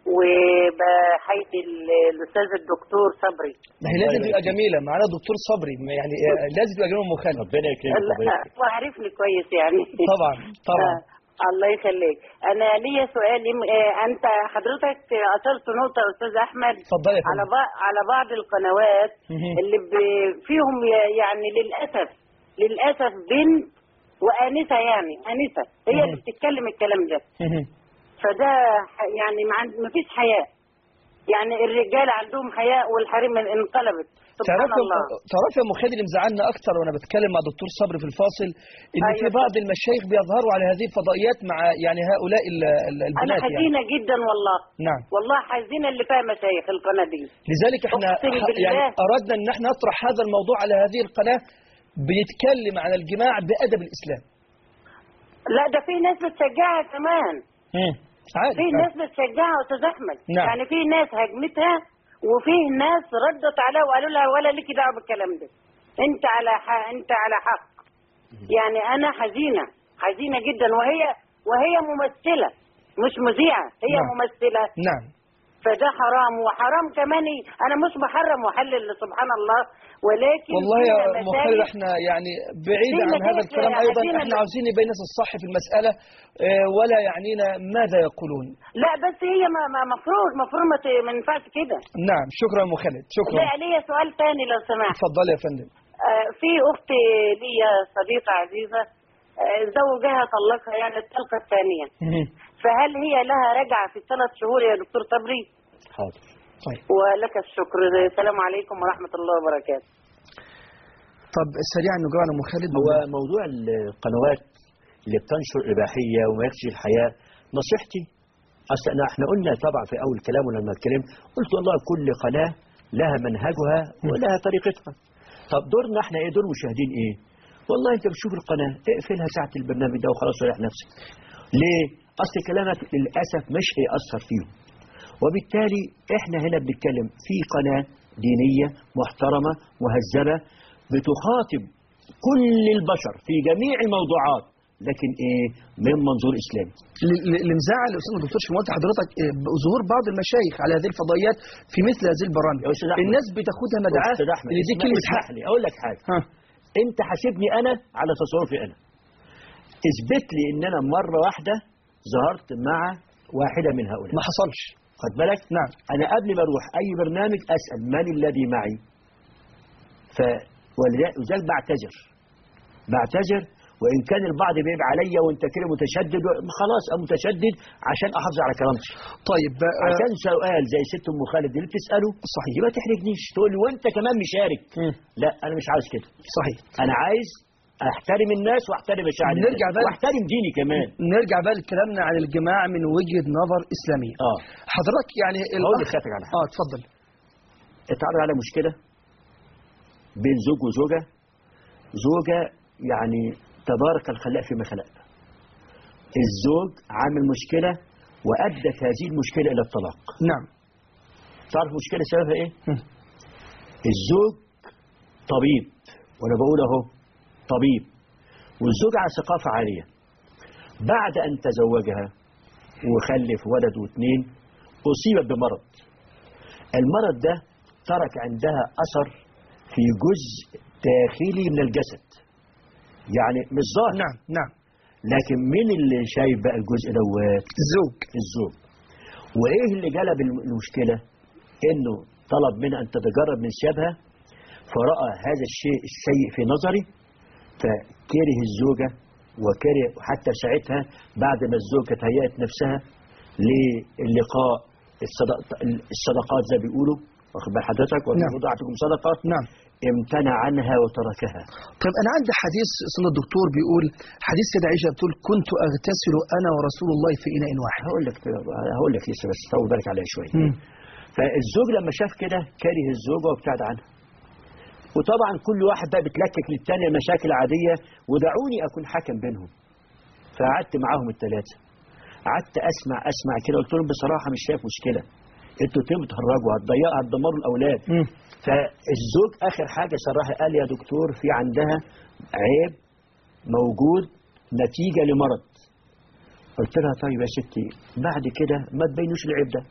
وبحيث ال- الأستاذ الدكتور صبري ما هي لازم تبقى جميلة معنا دكتور صبري يعني آه، لازم تبقى جميلة أم خالد ربنا يكرمك لا، ربنا يكرمك. وعارفني كويس يعني طبعا طبعا آه، الله يخليك أنا ليا سؤال يم- آه، أنت حضرتك أثرت نقطة يا أستاذ أحمد اتفضلي يا على فندم بعض على بعض القنوات مهم. اللي ب- فيهم ي- يعني للاسف للاسف بنت وانسه يعني انسه هي مهم. اللي بتتكلم الكلام ده مهم. فده ح- يعني ما فيش حياء يعني الرجال عندهم حياء والحريم انقلبت سبحان تعرف الله تعرف يا مخالد اللي مزعلنا اكتر وانا بتكلم مع دكتور صبري في الفاصل ان أيوة في بعض المشايخ بيظهروا على هذه الفضائيات مع يعني هؤلاء ال- ال- انا البنات يعني حزينه جدا والله نعم والله حزينه اللي فيها مشايخ القناه دي لذلك احنا أقسم ح- بالله. يعني اردنا ان احنا نطرح هذا الموضوع على هذه القناه بيتكلم عن الجماع بادب الاسلام لا ده في ناس بتشجعها كمان عادي في ناس بتشجعها يا استاذ احمد نعم. يعني في ناس هاجمتها وفي ناس ردت عليها وقالوا لها ولا ليكي دعوه بالكلام ده انت على حق انت على حق يعني انا حزينه حزينه جدا وهي وهي ممثله مش مذيعه هي نعم. ممثله نعم فده حرام وحرام كمان ي- انا مش بحرم واحلل سبحان الله ولكن والله يا فيها ام مسائل- خالد احنا يعني بعيد في عن هذا مشايخ الكلام ايضا عايزين احنا ال- عاوزين نبين الناس الصح في المساله آه، ولا يعنينا ماذا يقولون لا بس هي ما ما- مفروض مفروض ما ت- ما ينفعش كده نعم شكرا يا ام خالد شكرا لا ليا سؤال تاني لو سمحت اتفضلي يا فندم آه، في أخت ليا صديقة عزيزة آه، زوجها طلقها يعني الطلقة الثانية مهم. فهل هي لها رجعة في الثلاث شهور يا دكتور صبري حاضر طيب ولك الشكر السلام عليكم ورحمة الله وبركاته طب سريعا نجاوب على ام خالد هو موضوع القنوات اللي بتنشر الإباحية وما يخشي الحياة نصيحتي أصل أنا احنا قلنا طبعا في أول كلام ولما اتكلم قلت والله كل قناة لها منهجها ولها طريقتها طب دورنا احنا ايه دور المشاهدين ايه والله انت بتشوف القناة اقفلها ساعة البرنامج ده وخلاص ريح نفسك ليه اصل كلامك للأسف مش هيأثر فيهم وبالتالي احنا هنا بنتكلم في قناة دينية محترمة مهذبة بتخاطب كل البشر في جميع الموضوعات لكن ايه من منظور اسلامي ل- ل- اللي مزعل الاستاذ الدكتور شمال حضرتك آه، ظهور بعض المشايخ على هذه الفضائيات في مثل هذه البرامج يا أستاذ أحمد. الناس بتاخدها مدعاه أستاذ أحمد، ان دي اسمح- كلمه اسمح حق لي اقول لك حاجه ها انت حاسبني انا على تصرفي انا اثبت لي ان انا مره واحده ظهرت مع واحده من هؤلاء ما حصلش خد بالك نعم انا قبل ما اروح اي برنامج اسال من الذي معي ف ولذلك بعتذر بعتذر وان كان البعض بيبقى عليا وانت كده متشدد خلاص أنا متشدد عشان احافظ على كرامتي طيب آه، عشان سؤال زي ست ام خالد اللي بتساله صحيح. يبقى تحرجنيش تقول لي وانت كمان مشارك مم. لا انا مش عايز كده صحيح انا عايز احترم الناس واحترم مشاعر نرجع الناس بقى- واحترم ديني كمان نرجع بقى لكلامنا عن الجماع من وجهه نظر اسلاميه اه حضرتك يعني هقول الأخ- لحضرتك على حاجه اه اتفضل اتعرض على مشكله بين زوج وزوجه زوجه يعني تبارك الخلاق فيما خلق الزوج عامل مشكله وادت هذه المشكله الى الطلاق نعم تعرف المشكله سببها ايه مم. الزوج طبيب وانا بقول اهو طبيب والزوج على ثقافه عاليه بعد ان تزوجها وخلف ولد واثنين اصيبت بمرض المرض ده ترك عندها اثر في جزء داخلي من الجسد يعني مش ظاهر نعم نعم لكن مين اللي شايف بقى الجزء دوت الزوج الزوج وايه اللي جلب الم- المشكله انه طلب منها ان تتجرب من ثيابها فراى هذا الشيء السيء في نظري فكره الزوجه وكره حتى ساعتها بعد ما الزوجه تهيأت نفسها للقاء الصدق الصدقات زي ما بيقولوا واخد بال حضرتك وفي نعم. وضعتكم صدقه نعم امتنع عنها وتركها طيب انا عندي حديث سنة الدكتور بيقول حديث سيدة عائشة بتقول كنت اغتسل انا ورسول الله في اناء واحد هقول لك هقول لك لسه بس طول بالك عليها شويه مم. فالزوج لما شاف كده كره الزوجة وابتعد عنها وطبعا كل واحد بقى بتلكك للتانية مشاكل عادية ودعوني أكون حكم بينهم فقعدت معاهم الثلاثة قعدت أسمع أسمع كده قلت لهم بصراحة مش شايف مشكلة انتوا تم تهرجوا هتضيعوا هتدمروا الأولاد مم. فالزوج آخر حاجة صراحة قال يا دكتور في عندها عيب موجود نتيجة لمرض قلت لها طيب يا ستي بعد كده ما تبينوش العيب ده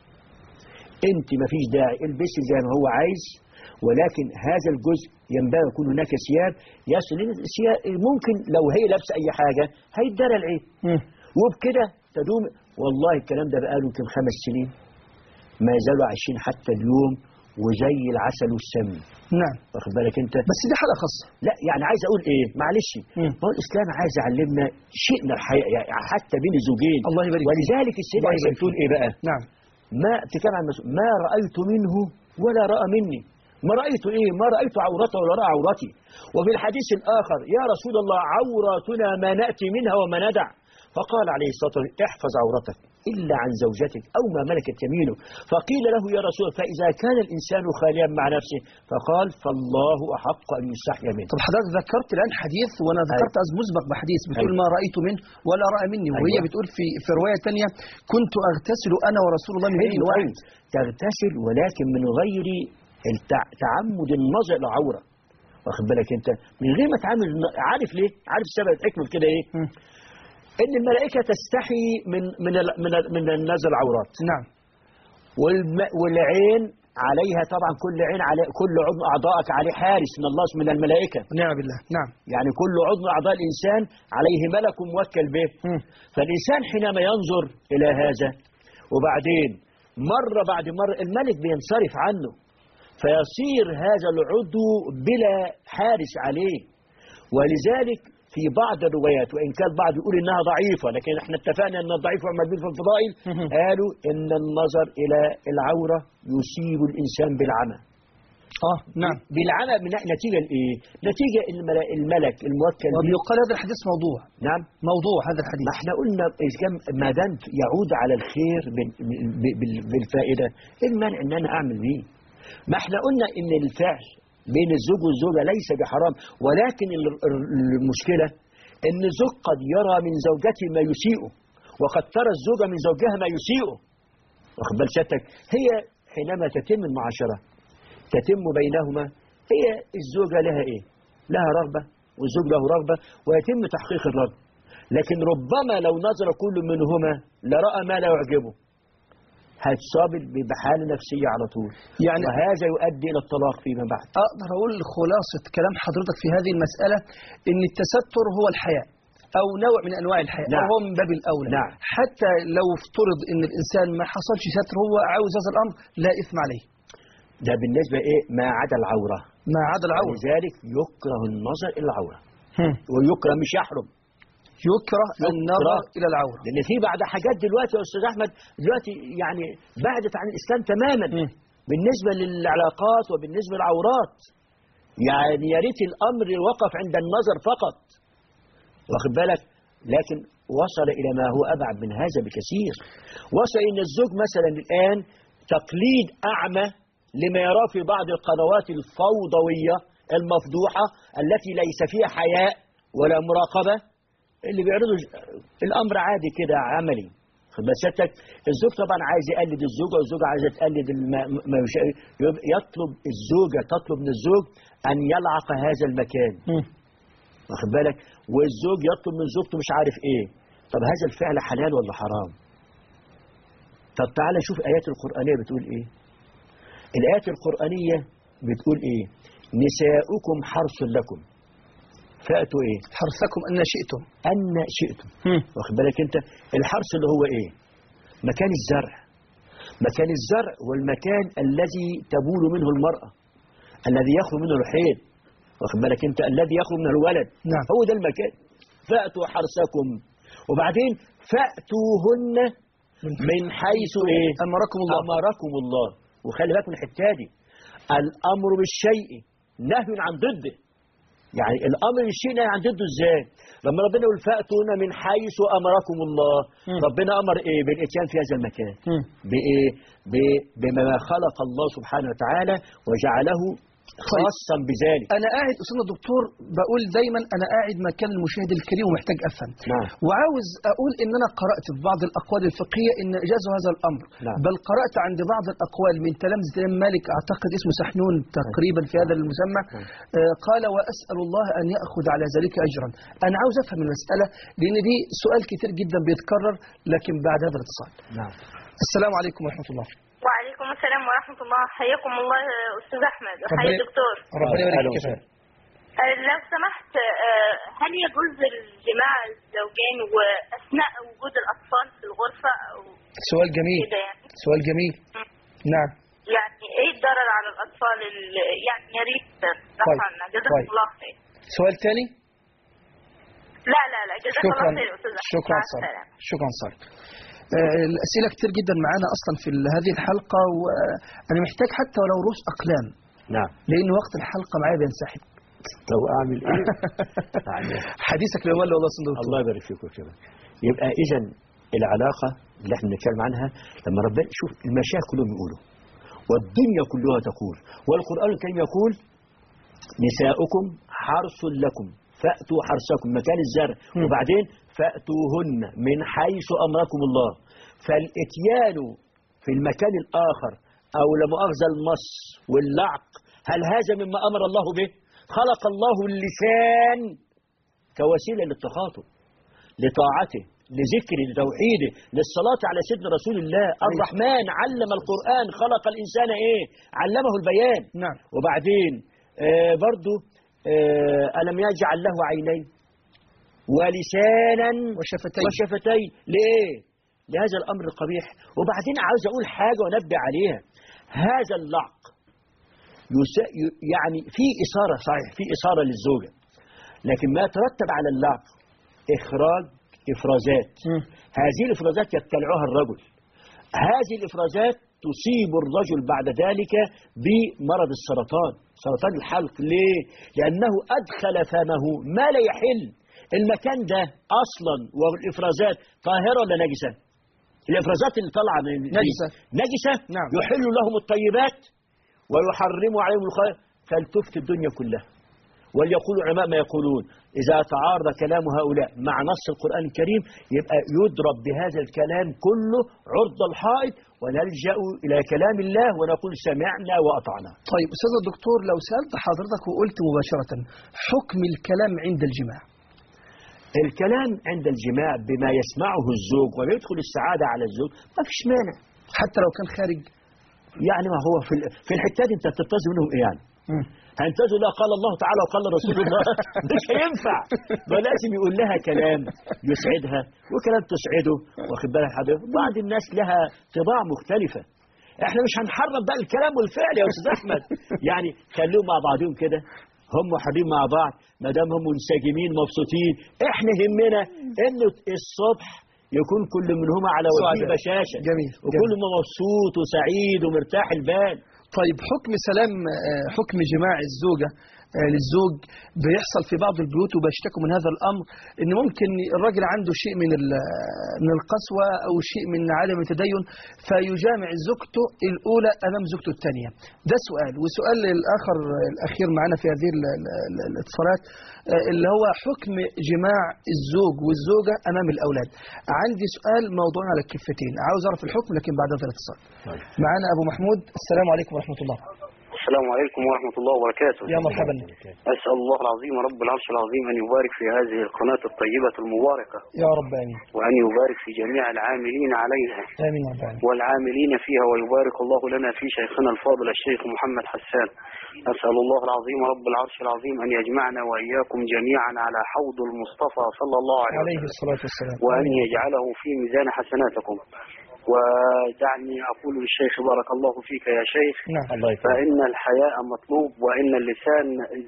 انت ما فيش داعي البسي زي ما هو عايز ولكن هذا الجزء ينبغي يكون هناك ثياب يصل لأن الثياب ممكن لو هي لابسه اي حاجه هيتدرى العيب مم. وبكده تدوم والله الكلام ده بقاله يمكن خمس سنين ما زالوا عايشين حتى اليوم وزي العسل والسمن نعم واخد بالك انت بس دي حالة خاصة لا يعني عايز اقول ايه معلش مم. ما هو الاسلام عايز يعلمنا شيء من الحياء يعني حتى بين الزوجين الله يبارك فيك. ولذلك السيده الله عائشه يبارك بتقول ايه بقى نعم ما تكلم عن المسؤول ما رأيت منه ولا رأى مني ما رأيت إيه ما رأيت عورته ولا رأى عورتي وفي الحديث الآخر يا رسول الله عوراتنا ما نأتي منها وما ندع فقال عليه الصلاة والسلام احفظ عورتك إلا عن زوجتك أو ما ملكت يمينه فقيل له يا رسول الله فإذا كان الإنسان خاليا مع نفسه فقال فالله أحق أن يستحيا منه طب حضرتك ذكرت الآن حديث وأنا ذكرت أز مسبق بحديث بتقول أيوة. ما رأيت منه ولا رأى مني وهي أيوة. بتقول في في رواية تانية كنت أغتسل أنا ورسول الله من حلو إناء واحد أوي. تغتسل ولكن من غير التع... تعمد النظر للعورة واخد بالك انت من غير ما تعامل عارف ليه عارف السبب الحكمة في كده ايه مم. ان الملائكة تستحي من من ال- من ال- من النظر العورات نعم والم... والعين عليها طبعا كل عين على كل عضو اعضائك عليه حارس من الله من الملائكة ونعم بالله نعم يعني كل عضو اعضاء الانسان عليه ملك موكل به مم. فالإنسان حينما ينظر إلى هذا وبعدين مرة بعد مرة الملك بينصرف عنه فيصير هذا العضو بلا حارس عليه ولذلك في بعض الروايات وإن كان بعض يقول إنها ضعيفة لكن احنا اتفقنا أن الضعيف ومدين في الفضائل قالوا إن النظر إلى العورة يصيب الإنسان بالعمى اه نعم بالعمى من نتيجة الايه نتيجة الملا- الملك الموكل به وبيقال هذا الحديث موضوع نعم موضوع هذا الحديث ما احنا قلنا إذا كان ما دام يعود على الخير بال- بال- بال- بالفائدة ايه المانع ان انا اعمل بيه ما احنا قلنا ان الفعل بين الزوج والزوجة ليس بحرام ولكن ال- ال- المشكلة ان الزوج قد يرى من زوجته ما يسيئه وقد ترى الزوجة من زوجها ما يسيئه واخد بال سيادتك هي حينما تتم المعاشرة تتم بينهما هي الزوجة لها ايه لها رغبة والزوج له رغبة ويتم تحقيق الرغبة لكن ربما لو نظر كل منهما لرأى ما لا يعجبه هتصاب بحالة نفسية على طول يعني وهذا يؤدي إلى الطلاق فيما بعد أقدر أقول خلاصة كلام حضرتك في هذه المسألة إن التستر هو الحياء أو نوع من أنواع الحياء نعم. أو هو من باب الأولى نعم. حتى لو افترض إن الإنسان ما حصلش ستر هو عاوز هذا الأمر لا إثم عليه ده بالنسبة إيه ما عدا العورة ما عدا العور ولذلك يكره النظر إلى العورة هم. ويكره مش يحرم يكره النظر إلى العورة لأن في بعد حاجات دلوقتي يا أستاذ أحمد دلوقتي يعني بعدت عن الإسلام تماما مم. بالنسبة للعلاقات وبالنسبة للعورات يعني يا ريت الأمر وقف عند النظر فقط واخد بالك لكن وصل إلى ما هو أبعد من هذا بكثير وصل إن الزوج مثلا الآن تقليد أعمى لما يراه في بعض القنوات الفوضوية المفضوحة التي ليس فيها حياء ولا مراقبة اللي بيعرضوا ج- الأمر عادي كده عملي خد بال سيادتك الزوج طبعا عايز يقلد الزوجة والزوجة عايزة تقلد الم- ما يش- يب- يطلب الزوجة تطلب من الزوج أن يلعق هذا المكان مم. واخد بالك والزوج يطلب من زوجته مش عارف ايه طب هذا الفعل حلال ولا حرام طب تعالى شوف ايات القرآنية بتقول ايه الايات القرآنية بتقول ايه نساؤكم حرث لكم فأتوا ايه حرثكم أن شئتم أن شئتم هم. واخد بالك انت الحرث اللي هو ايه مكان الزرع مكان الزرع والمكان الذي تبول منه المرأة الذي يخرج منه الحيض واخد بالك انت الذي يخرج منه الولد نعم. هو ده المكان فأتوا حرثكم وبعدين فأتوهن من حيث ايه أمركم الله أمركم الله وخلي بالك من الحته دي الأمر بالشيء نهي عن ضده يعني الأمر بالشيء نهي عن ضده ازاي لما ربنا يقول فأتون من حيث أمركم الله مم. ربنا أمر إيه بالإتيان في هذا المكان هم. بإيه ب- بما خلق الله سبحانه وتعالى وجعله خاصا بذلك أنا قاعد أستاذنا الدكتور بقول دايما أنا قاعد مكان المشاهد الكريم ومحتاج أفهم نعم وعاوز أقول إن أنا قرأت في بعض الأقوال الفقهية إن أجازوا هذا الأمر نعم. بل قرأت عند بعض الأقوال من تلامذة الإمام مالك أعتقد اسمه سحنون تقريبا في هذا المسمى نعم. آه، قال وأسأل الله أن يأخذ على ذلك أجرا أنا عاوز أفهم المسألة لأن دي سؤال كتير جدا بيتكرر لكن بعد هذا الاتصال نعم السلام عليكم ورحمة الله وعليكم السلام ورحمة الله حياكم الله أستاذ أحمد ربنا- وحيا الدكتور ربنا يبارك أهلا فيك وسهلا. آه، لو سمحت آه، هل يجوز الجماع الزوجين وأثناء وجود الأطفال في الغرفة أو سؤال جميل كده يعني سؤال جميل نعم يعني إيه الضرر على الأطفال ال- يعني يا ريت تفهمنا جزاكم طيب. الله خير سؤال تاني لا لا لا جزاك الله شكرا خير يا أستاذ أحمد شكرا مع صالح السلامة شكرا صالح آه، الأسئلة كتير جدا معانا أصلا في ال- هذه الحلقة وأنا محتاج حتى ولو رؤوس أقلام نعم لأن وقت الحلقة معايا بينسحب طب أعمل إيه يعني حديثك لا يمل والله صندوق الله يبارك فيكم كده يبقى اذا العلاقه اللي احنا بنتكلم عنها لما ربنا شوف المشايخ كلهم يقولوا والدنيا كلها تقول والقران الكريم يقول نساؤكم حرث لكم فاتوا حرثكم مكان الزرع مم. وبعدين فاتوهن من حيث امركم الله فالاتيان في المكان الاخر او لمؤاخذه المص واللعق هل هذا مما امر الله به خلق الله اللسان كوسيله للتخاطب لطاعته لذكره لتوحيده للصلاة على سيدنا رسول الله الرحمن علم القرآن خلق الإنسان إيه علمه البيان نعم وبعدين آه برضو آه ألم يجعل له عينين ولسانا وشفتين وشفتين ليه لهذا الأمر القبيح وبعدين عاوز أقول حاجة وأنبه عليها هذا اللعق يس- ي- يعني في إثارة صحيح في إثارة للزوجة لكن ما يترتب على اللعق إخراج إفرازات مم. هذه الإفرازات يبتلعها الرجل هذه الإفرازات تصيب الرجل بعد ذلك بمرض السرطان سرطان الحلق ليه؟ لأنه أدخل فمه ما لا يحل المكان ده أصلا والإفرازات طاهرة ولا نجسة؟ الإفرازات اللي طالعة من نجسة. نجسة نعم. يحل لهم الطيبات ويحرم عليهم الخير فلتفت الدنيا كلها وليقول العلماء ما يقولون إذا تعارض كلام هؤلاء مع نص القرآن الكريم يبقى يضرب بهذا الكلام كله عرض الحائط ونلجأ إلى كلام الله ونقول سمعنا وأطعنا طيب أستاذ الدكتور لو سألت حضرتك وقلت مباشرة حكم الكلام عند الجماع الكلام عند الجماع بما يسمعه الزوج ويدخل السعادة على الزوج ما فيش مانع حتى لو كان خارج يعني ما هو في ال- في الحتة دي انت بتنتظر منهم ايه يعني مم. هنتظر لا قال الله تعالى وقال رسول الله مش هينفع ما لازم يقول لها كلام يسعدها وكلام تسعده واخد بالك حضرتك بعض الناس لها طباع مختلفة احنا مش هنحرم بقى الكلام والفعل يا استاذ احمد يعني خليهم مع بعضهم كده هم حابين مع بعض ما دام هم منسجمين مبسوطين احنا يهمنا ان الصبح يكون كل منهما على وجهه سعداء. بشاشه جميل. وكل ما مبسوط وسعيد ومرتاح البال طيب حكم سلام آه، حكم جماع الزوجة آه، للزوج بيحصل في بعض البيوت وبيشتكوا من هذا الأمر إن ممكن الراجل عنده شيء من ال- من القسوة أو شيء من عدم التدين فيجامع زوجته الأولى أمام زوجته الثانية ده سؤال وسؤال الآخر الأخير معنا في هذه ال- ال- ال- الاتصالات آه، اللي هو حكم جماع الزوج والزوجة أمام الأولاد عندي سؤال موضوع على الكفتين عاوز أعرف الحكم لكن بعد هذا الاتصال معنا أبو محمود السلام عليكم ورحمة الله السلام عليكم ورحمة الله وبركاته يا مرحبا أسأل الله العظيم رب العرش العظيم أن يبارك في هذه القناة الطيبة المباركة يا رب آمين وأن يبارك في جميع العاملين عليها آمين يا رب آمين والعاملين فيها ويبارك الله لنا في شيخنا الفاضل الشيخ محمد حسان أسأل الله العظيم رب العرش العظيم أن يجمعنا وإياكم جميعا على حوض المصطفى صلى الله عليه عليه وسلم الصلاة والسلام وأن يجعله في ميزان حسناتكم ودعني أقول للشيخ بارك الله فيك يا شيخ نعم الله يكرمك فإن الحياء مطلوب وإن اللسان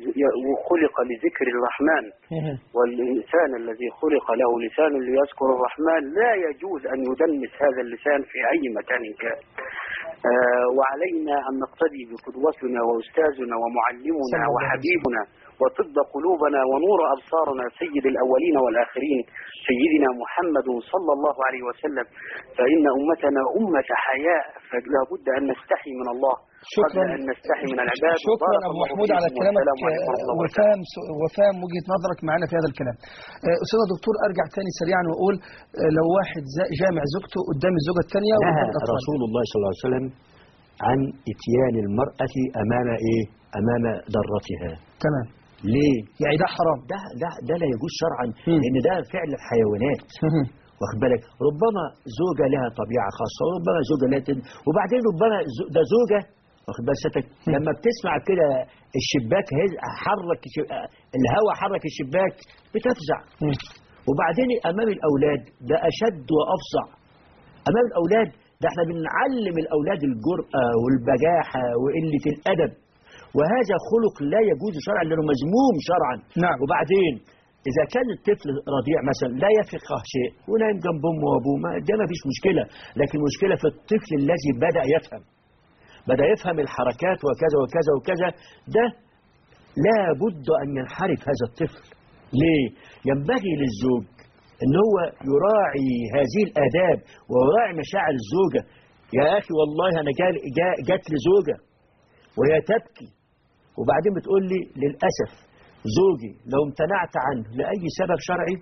خلق لذكر الرحمن مهم. والإنسان الذي خلق له لسان ليذكر الرحمن لا يجوز أن يدنس هذا اللسان في أي مكان كان آه وعلينا أن نقتدي بقدوتنا وأستاذنا صلى ومعلمنا الله عليه وحبيبنا وطب قلوبنا ونور أبصارنا سيد الأولين والآخرين سيدنا محمد صلى الله عليه وسلم فإن أمتنا أمة حياء فلا بد أن نستحي من الله شكرا قبل أن نستحي من العباد شكرا بارك أبو الله محمود فيكم على كلامك والسلام عليكم ورحمة الله آه، وبركاته. وفهم س- وفهم وجهة نظرك معنا في هذا الكلام آه، أستاذ دكتور أرجع تاني سريعا وأقول آه، لو واحد زا- جامع زوجته قدام الزوجة الثانية نهى وقدام الأطفال. رسول الله صلى الله عليه وسلم عن اتيان المرأة أمام إيه؟ أمام ضرتها تمام ليه؟ يعني ده حرام ده ده ده لا يجوز شرعا مم. لأن ده فعل الحيوانات مهم. واخد بالك ربما زوجة لها طبيعة خاصة وربما زوجة لا تد... وبعدين ربما زو- ده زوجة واخد بالك ستك لما بتسمع كده الشباك هز- حرك الش- الهواء حرك الشباك بتفزع مم. وبعدين أمام الأولاد ده أشد وأفظع أمام الأولاد ده احنا بنعلم الأولاد الجرأة والبجاحة وقلة الأدب وهذا خلق لا يجوز شرعا لأنه مذموم شرعا نعم. وبعدين إذا كان الطفل رضيع مثلا لا يفقه شيء ونايم جنب أمه وأبوه ما- ده ما فيش مشكلة لكن المشكلة في الطفل الذي بدأ يفهم بدأ يفهم الحركات وكذا وكذا وكذا ده لا بد أن ينحرف هذا الطفل ليه؟ ينبغي للزوج أن هو يراعي هذه الآداب ويراعي مشاعر الزوجة يا أخي والله أنا جا جا جات لي زوجة وهي تبكي وبعدين بتقول لي للأسف زوجي لو امتنعت عنه لأي سبب شرعي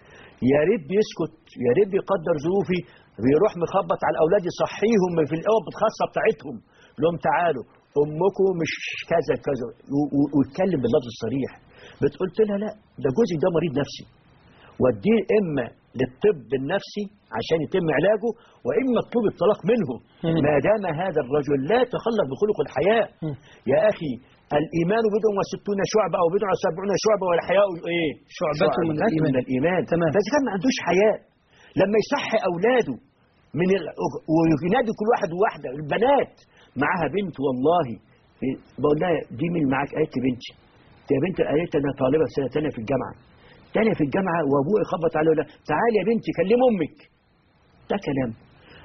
يا ريت بيسكت يا ريت بيقدر ظروفي بيروح مخبط على الأولاد يصحيهم في الأوض الخاصة بتاعتهم لهم تعالوا أمكم مش كذا كذا و- و- ويتكلم باللفظ الصريح بتقولت لها لا ده جوزي ده مريض نفسي وديه إما للطب النفسي عشان يتم علاجه وإما اطلب الطلاق منه مم. ما دام هذا الرجل لا يتخلق بخلق الحياة مم. يا أخي الإيمان بضع وستون شعبة أو بضع وسبعون شعبة والحياء إيه شعبة من الإيمان. من الإيمان تمام. بس كان ما عندوش حياء لما يصحي أولاده من ال... وينادي كل واحد وواحدة البنات معاها بنت والله بقول لها دي مين معاك قالت لي بنتي يا بنت قالت لي انا طالبه في سنه ثانيه في الجامعه ثانيه في الجامعه وابوها يخبط عليها يقول لها تعالي يا بنتي كلم امك ده كلام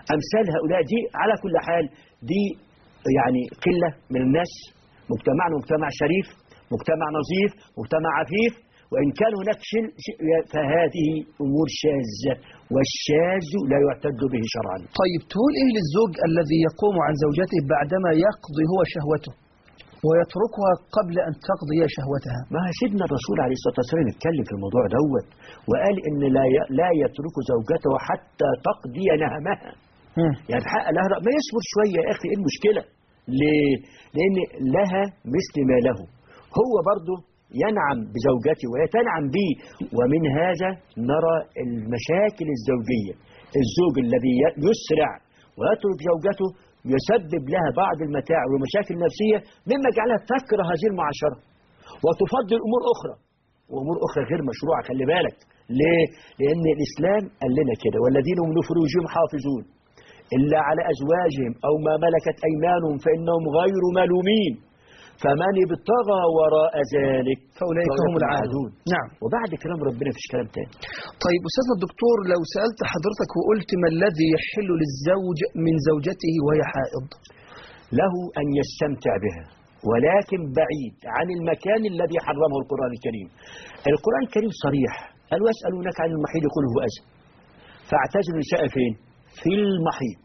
أمثال هؤلاء دي على كل حال دي يعني قلة من الناس مجتمعنا مجتمع شريف مجتمع نظيف مجتمع عفيف وإن كان هناك شيء شيء- فهذه أمور شاذة والشاذ لا يعتد به شرعا طيب تقول إيه للزوج الذي يقوم عن زوجته بعدما يقضي هو شهوته ويتركها قبل أن تقضي هي شهوتها ما سيدنا الرسول عليه الصلاة والسلام اتكلم في الموضوع دوت وقال إن لا ي- لا يترك زوجته حتى تقضي نهمها مم. يعني حق لها ما يصبر شوية يا أخي إيه المشكلة ليه؟ لأن لها مثل ما له هو برضه ينعم بزوجته وهي تنعم به ومن هذا نرى المشاكل الزوجية الزوج الذي ي- يسرع ويترك زوجته يسبب لها بعض المتاعب والمشاكل النفسية مما جعلها تكره هذه المعاشرة وتفضل أمور أخرى وأمور أخرى غير مشروعة خلي بالك ليه؟ لأن الإسلام قال لنا كده والذين هم لفروجهم حافظون إلا على أزواجهم أو ما ملكت أيمانهم فإنهم غير ملومين فمن ابتغى وراء ذلك فأولئك هم العادون نعم وبعد كلام ربنا فيش كلام تاني طيب أستاذنا الدكتور لو سألت حضرتك وقلت ما الذي يحل للزوج من زوجته وهي حائض له أن يستمتع بها ولكن بعيد عن المكان الذي حرمه القرآن الكريم القرآن الكريم صريح قال واسألونك عن المحيط قل هو أذى فاعتزلوا النساء فين في المحيط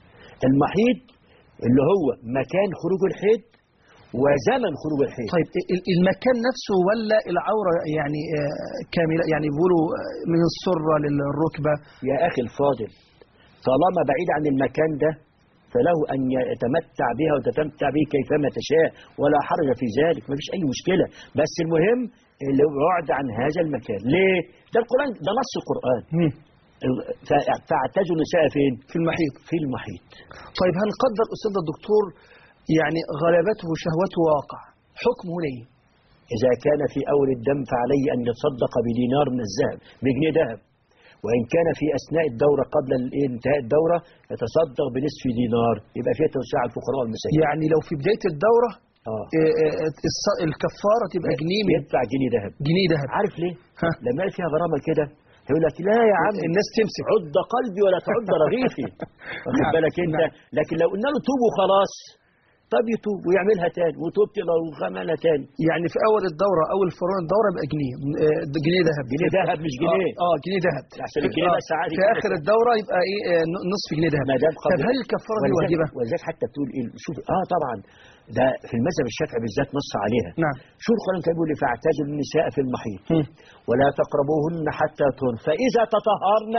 المحيط اللي هو مكان خروج الحيض وزمن خروج الحيض طيب ال- المكان نفسه ولا العورة يعني آه، كاملة يعني بيقولوا آه، من السرة للركبة يا أخي الفاضل طالما بعيد عن المكان ده فله أن يتمتع بها وتتمتع به كيفما تشاء ولا حرج في ذلك ما فيش أي مشكلة بس المهم اللي بعد عن هذا المكان ليه؟ ده القرآن ده نص القرآن مم. ف- فاعتزلوا النساء فين؟ في المحيط في المحيط طيب هنقدر أستاذ الدكتور يعني غلبته شهوته واقع حكمه ليه إذا كان في أول الدم فعليه أن يتصدق بدينار من الذهب بجنيه ذهب وإن كان في أثناء الدورة قبل انتهاء الدورة يتصدق بنصف دينار يبقى فيها توسيع على الفقراء والمساكين يعني لو في بداية الدورة آه. آه، آه، الص- الكفارة تبقى جنيه من يدفع جنيه ذهب جنيه ذهب عارف ليه؟ ها. لما يبقى فيها غرامة كده يقول لك لا يا عم الناس تمسك عد قلبي ولا تعد رغيفي واخد نعم، بالك انت نعم. لكن لو قلنا له توب وخلاص طب يتوب ويعملها تاني وتوبت لو عملها تاني يعني في أول الدورة أول فرون الدورة يبقى جنيه آه، ده جنيه ذهب جنيه ذهب مش جنيه اه, آه جنيه ذهب عشان الجنيه آه، بس عادي في كده. آخر الدورة يبقى إيه آه، ن- نصف جنيه ذهب ما دام طب قبل هل الكفارة دي ولذلك- واجبة؟ ولذلك حتى بتقول ايه شوف اه طبعا ده في المذهب الشافعي بالذات نص عليها نعم شو القرآن كان بيقول فاعتزلوا النساء في المحيط مم. ولا تقربوهن حتى يطهرن فإذا تطهرن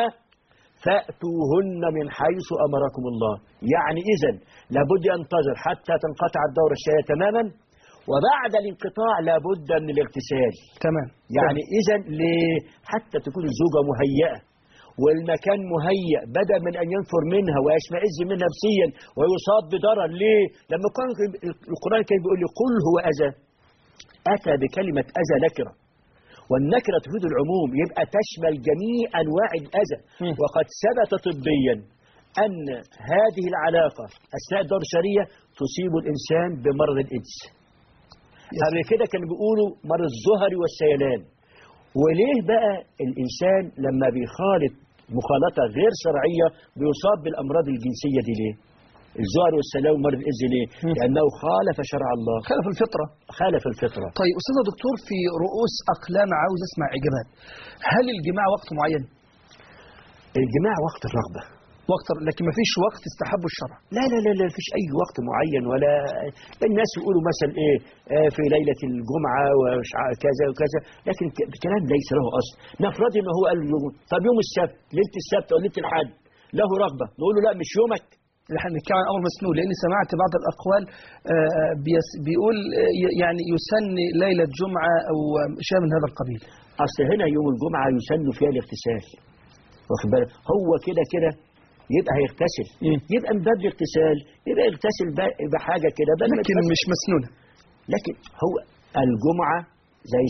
فأتوهن من حيث أمركم الله يعني إذا لابد أن تنتظر حتى تنقطع الدورة الشهرية تماما وبعد الانقطاع لابد من الاغتسال تمام يعني إذا حتى تكون الزوجة مهيئة والمكان مهيأ بدل من أن ينفر منها ويشمئز منها نفسيا ويصاب بضرر ليه؟ لما كان القرآن كان بيقول لي قل هو أذى أتى بكلمة أذى نكرة والنكرة تفيد العموم يبقى تشمل جميع أنواع الأذى مم. وقد ثبت طبيا أن هذه العلاقة أثناء الدورة الشهرية تصيب الإنسان بمرض الإيدز قبل كده كانوا بيقولوا مرض الزهري والسيلان وليه بقى الإنسان لما بيخالط مخالطة غير شرعية بيصاب بالأمراض الجنسية دي ليه؟ الزهر والسيلان ومرض الإيدز ليه؟ مم. لأنه خالف شرع الله خلف الفطرة خالف الفطرة طيب أستاذ دكتور في رؤوس أقلام عاوز أسمع إجابات هل الجماع وقت معين؟ الجماع وقت الرغبة وقت لكن ما فيش وقت استحبه الشرع لا لا لا لا فيش أي وقت معين ولا الناس يقولوا مثلا إيه آه، في ليلة الجمعة ومش ع- كذا وكذا لكن ك- الكلام ليس له أصل نفرض إن هو قال يوم طب يوم السبت ليلة السبت أو ليلة الحد له رغبة نقول له لا مش يومك نحن نتكلم عن أمر مسنون لأني سمعت بعض الأقوال آه، آه، بيس- بيقول آه، ي- يعني يسن ليلة جمعة أو آه، شيء من هذا القبيل أصل هنا يوم الجمعة يسن فيها الاغتسال واخد بالك هو كده كده يبقى هيغتسل مم. يبقى من باب الاغتسال يبقى يغتسل ب- بحاجة كده بدل ما لكن يغتسل. مش مسنونة لكن هو الجمعة زي السبت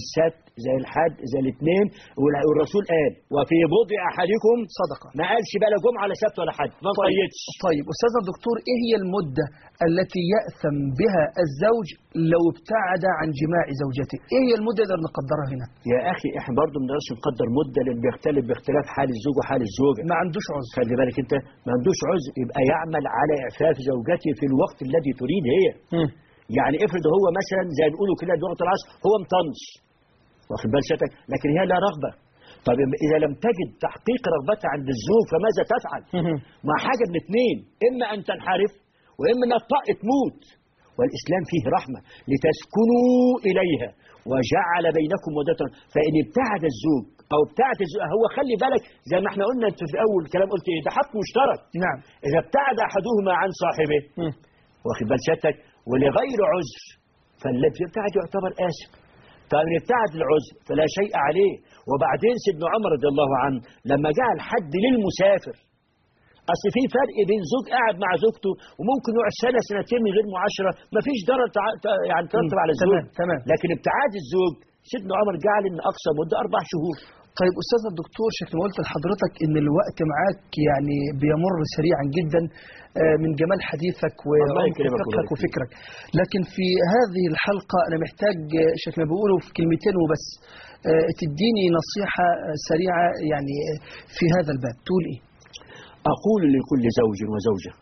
زي الحد زي الاثنين وال- والرسول قال وفي بضع احدكم صدقة ما قالش بقى لا جمعه ولا سبت ولا حد ما طيب, قيدش طيب أستاذ الدكتور إيه هي المدة التي يأثم بها الزوج لو ابتعد عن جماع زوجته إيه هي المدة اللي نقدرها هنا يا اخي احنا برضه ما بنقدرش نقدر مده لان بيختلف باختلاف حال الزوج وحال الزوجه ما عندوش عذر خلي بالك انت ما عندوش عذر يبقى يعمل على اعفاف زوجته في الوقت الذي تريد هي مم. يعني افرض هو مثلا زي ما بيقولوا كده وقت العصر هو مطنش واخد بال سيادتك لكن هي لا رغبه طب اذا لم تجد تحقيق رغبتها عند الزوج فماذا تفعل؟ مع حاجه من اثنين اما ان تنحرف واما ان الطاق تموت والاسلام فيه رحمه لتسكنوا اليها وجعل بينكم مودة فان ابتعد الزوج او ابتعد الزوج هو خلي بالك زي ما احنا قلنا انت في اول كلام قلت ايه ده حق مشترك نعم اذا ابتعد احدهما عن صاحبه مم. واخد بال سيادتك ولغير عذر فالذي يبتعد يعتبر آثم فمن ابتعد العذر فلا شيء عليه وبعدين سيدنا عمر رضي الله عنه لما جعل حد للمسافر اصل في فرق بين زوج قاعد مع زوجته وممكن يقعد سنه سنتين من غير معاشره مفيش ضرر تع- ت- يعني ترتب على الزوج تمام تمام لكن ابتعاد الزوج سيدنا عمر جعل ان اقصى مده اربع شهور طيب أستاذ الدكتور شكل ما قلت لحضرتك إن الوقت معاك يعني بيمر سريعا جدا آه، من جمال حديثك الله وعمق يكرمك فقهك ويبارك فيك. وفكرك لكن في هذه الحلقة أنا محتاج آه، شكل ما بيقولوا في كلمتين وبس آه، تديني نصيحة آه، سريعة يعني آه، في هذا الباب تقول إيه؟ أقول لكل زوج وزوجة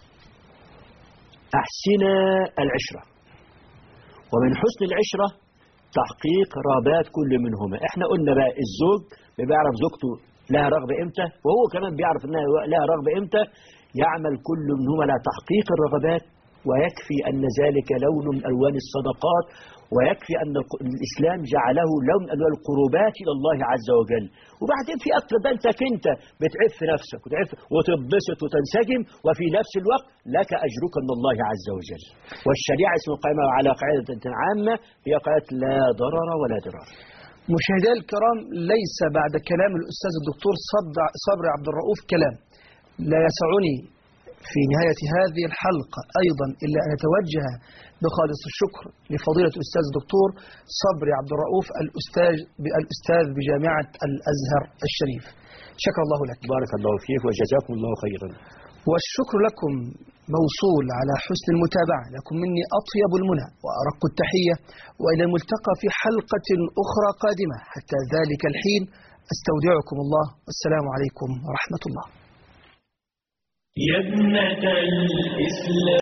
أحسنا العشرة ومن حسن العشرة تحقيق رغبات كل منهما احنا قلنا بقى الزوج بيعرف زوجته لها رغبة امتى وهو كمان بيعرف انها لها رغبة امتى يعمل كل منهما على تحقيق الرغبات ويكفي أن ذلك لون من ألوان الصدقات ويكفي أن الق- الإسلام جعله لون من ألوان القربات إلى الله عز وجل وبعدين في أكتر ده أنت كنت بتعف نفسك وتعف وتتبسط وتنسجم وفي نفس الوقت لك أجرك من الله عز وجل والشريعة اسمها قائمة على قاعدة عامة هي قاعدة لا ضرر ولا ضرار مشاهدينا الكرام ليس بعد كلام الأستاذ الدكتور صبر صبري عبد الرؤوف كلام لا يسعني في نهاية هذه الحلقة أيضا إلا أن أتوجه بخالص الشكر لفضيلة الأستاذ الدكتور صبري عبد الرؤوف الأستاذ الأستاذ بجامعة الأزهر الشريف شكر الله لك بارك الله فيك وجزاكم الله خيرا والشكر لكم موصول على حسن المتابعة لكم مني أطيب المنى وأرق التحية وإلى الملتقى في حلقة أخرى قادمة حتى ذلك الحين أستودعكم الله والسلام عليكم ورحمة الله يا ابنة الإسلام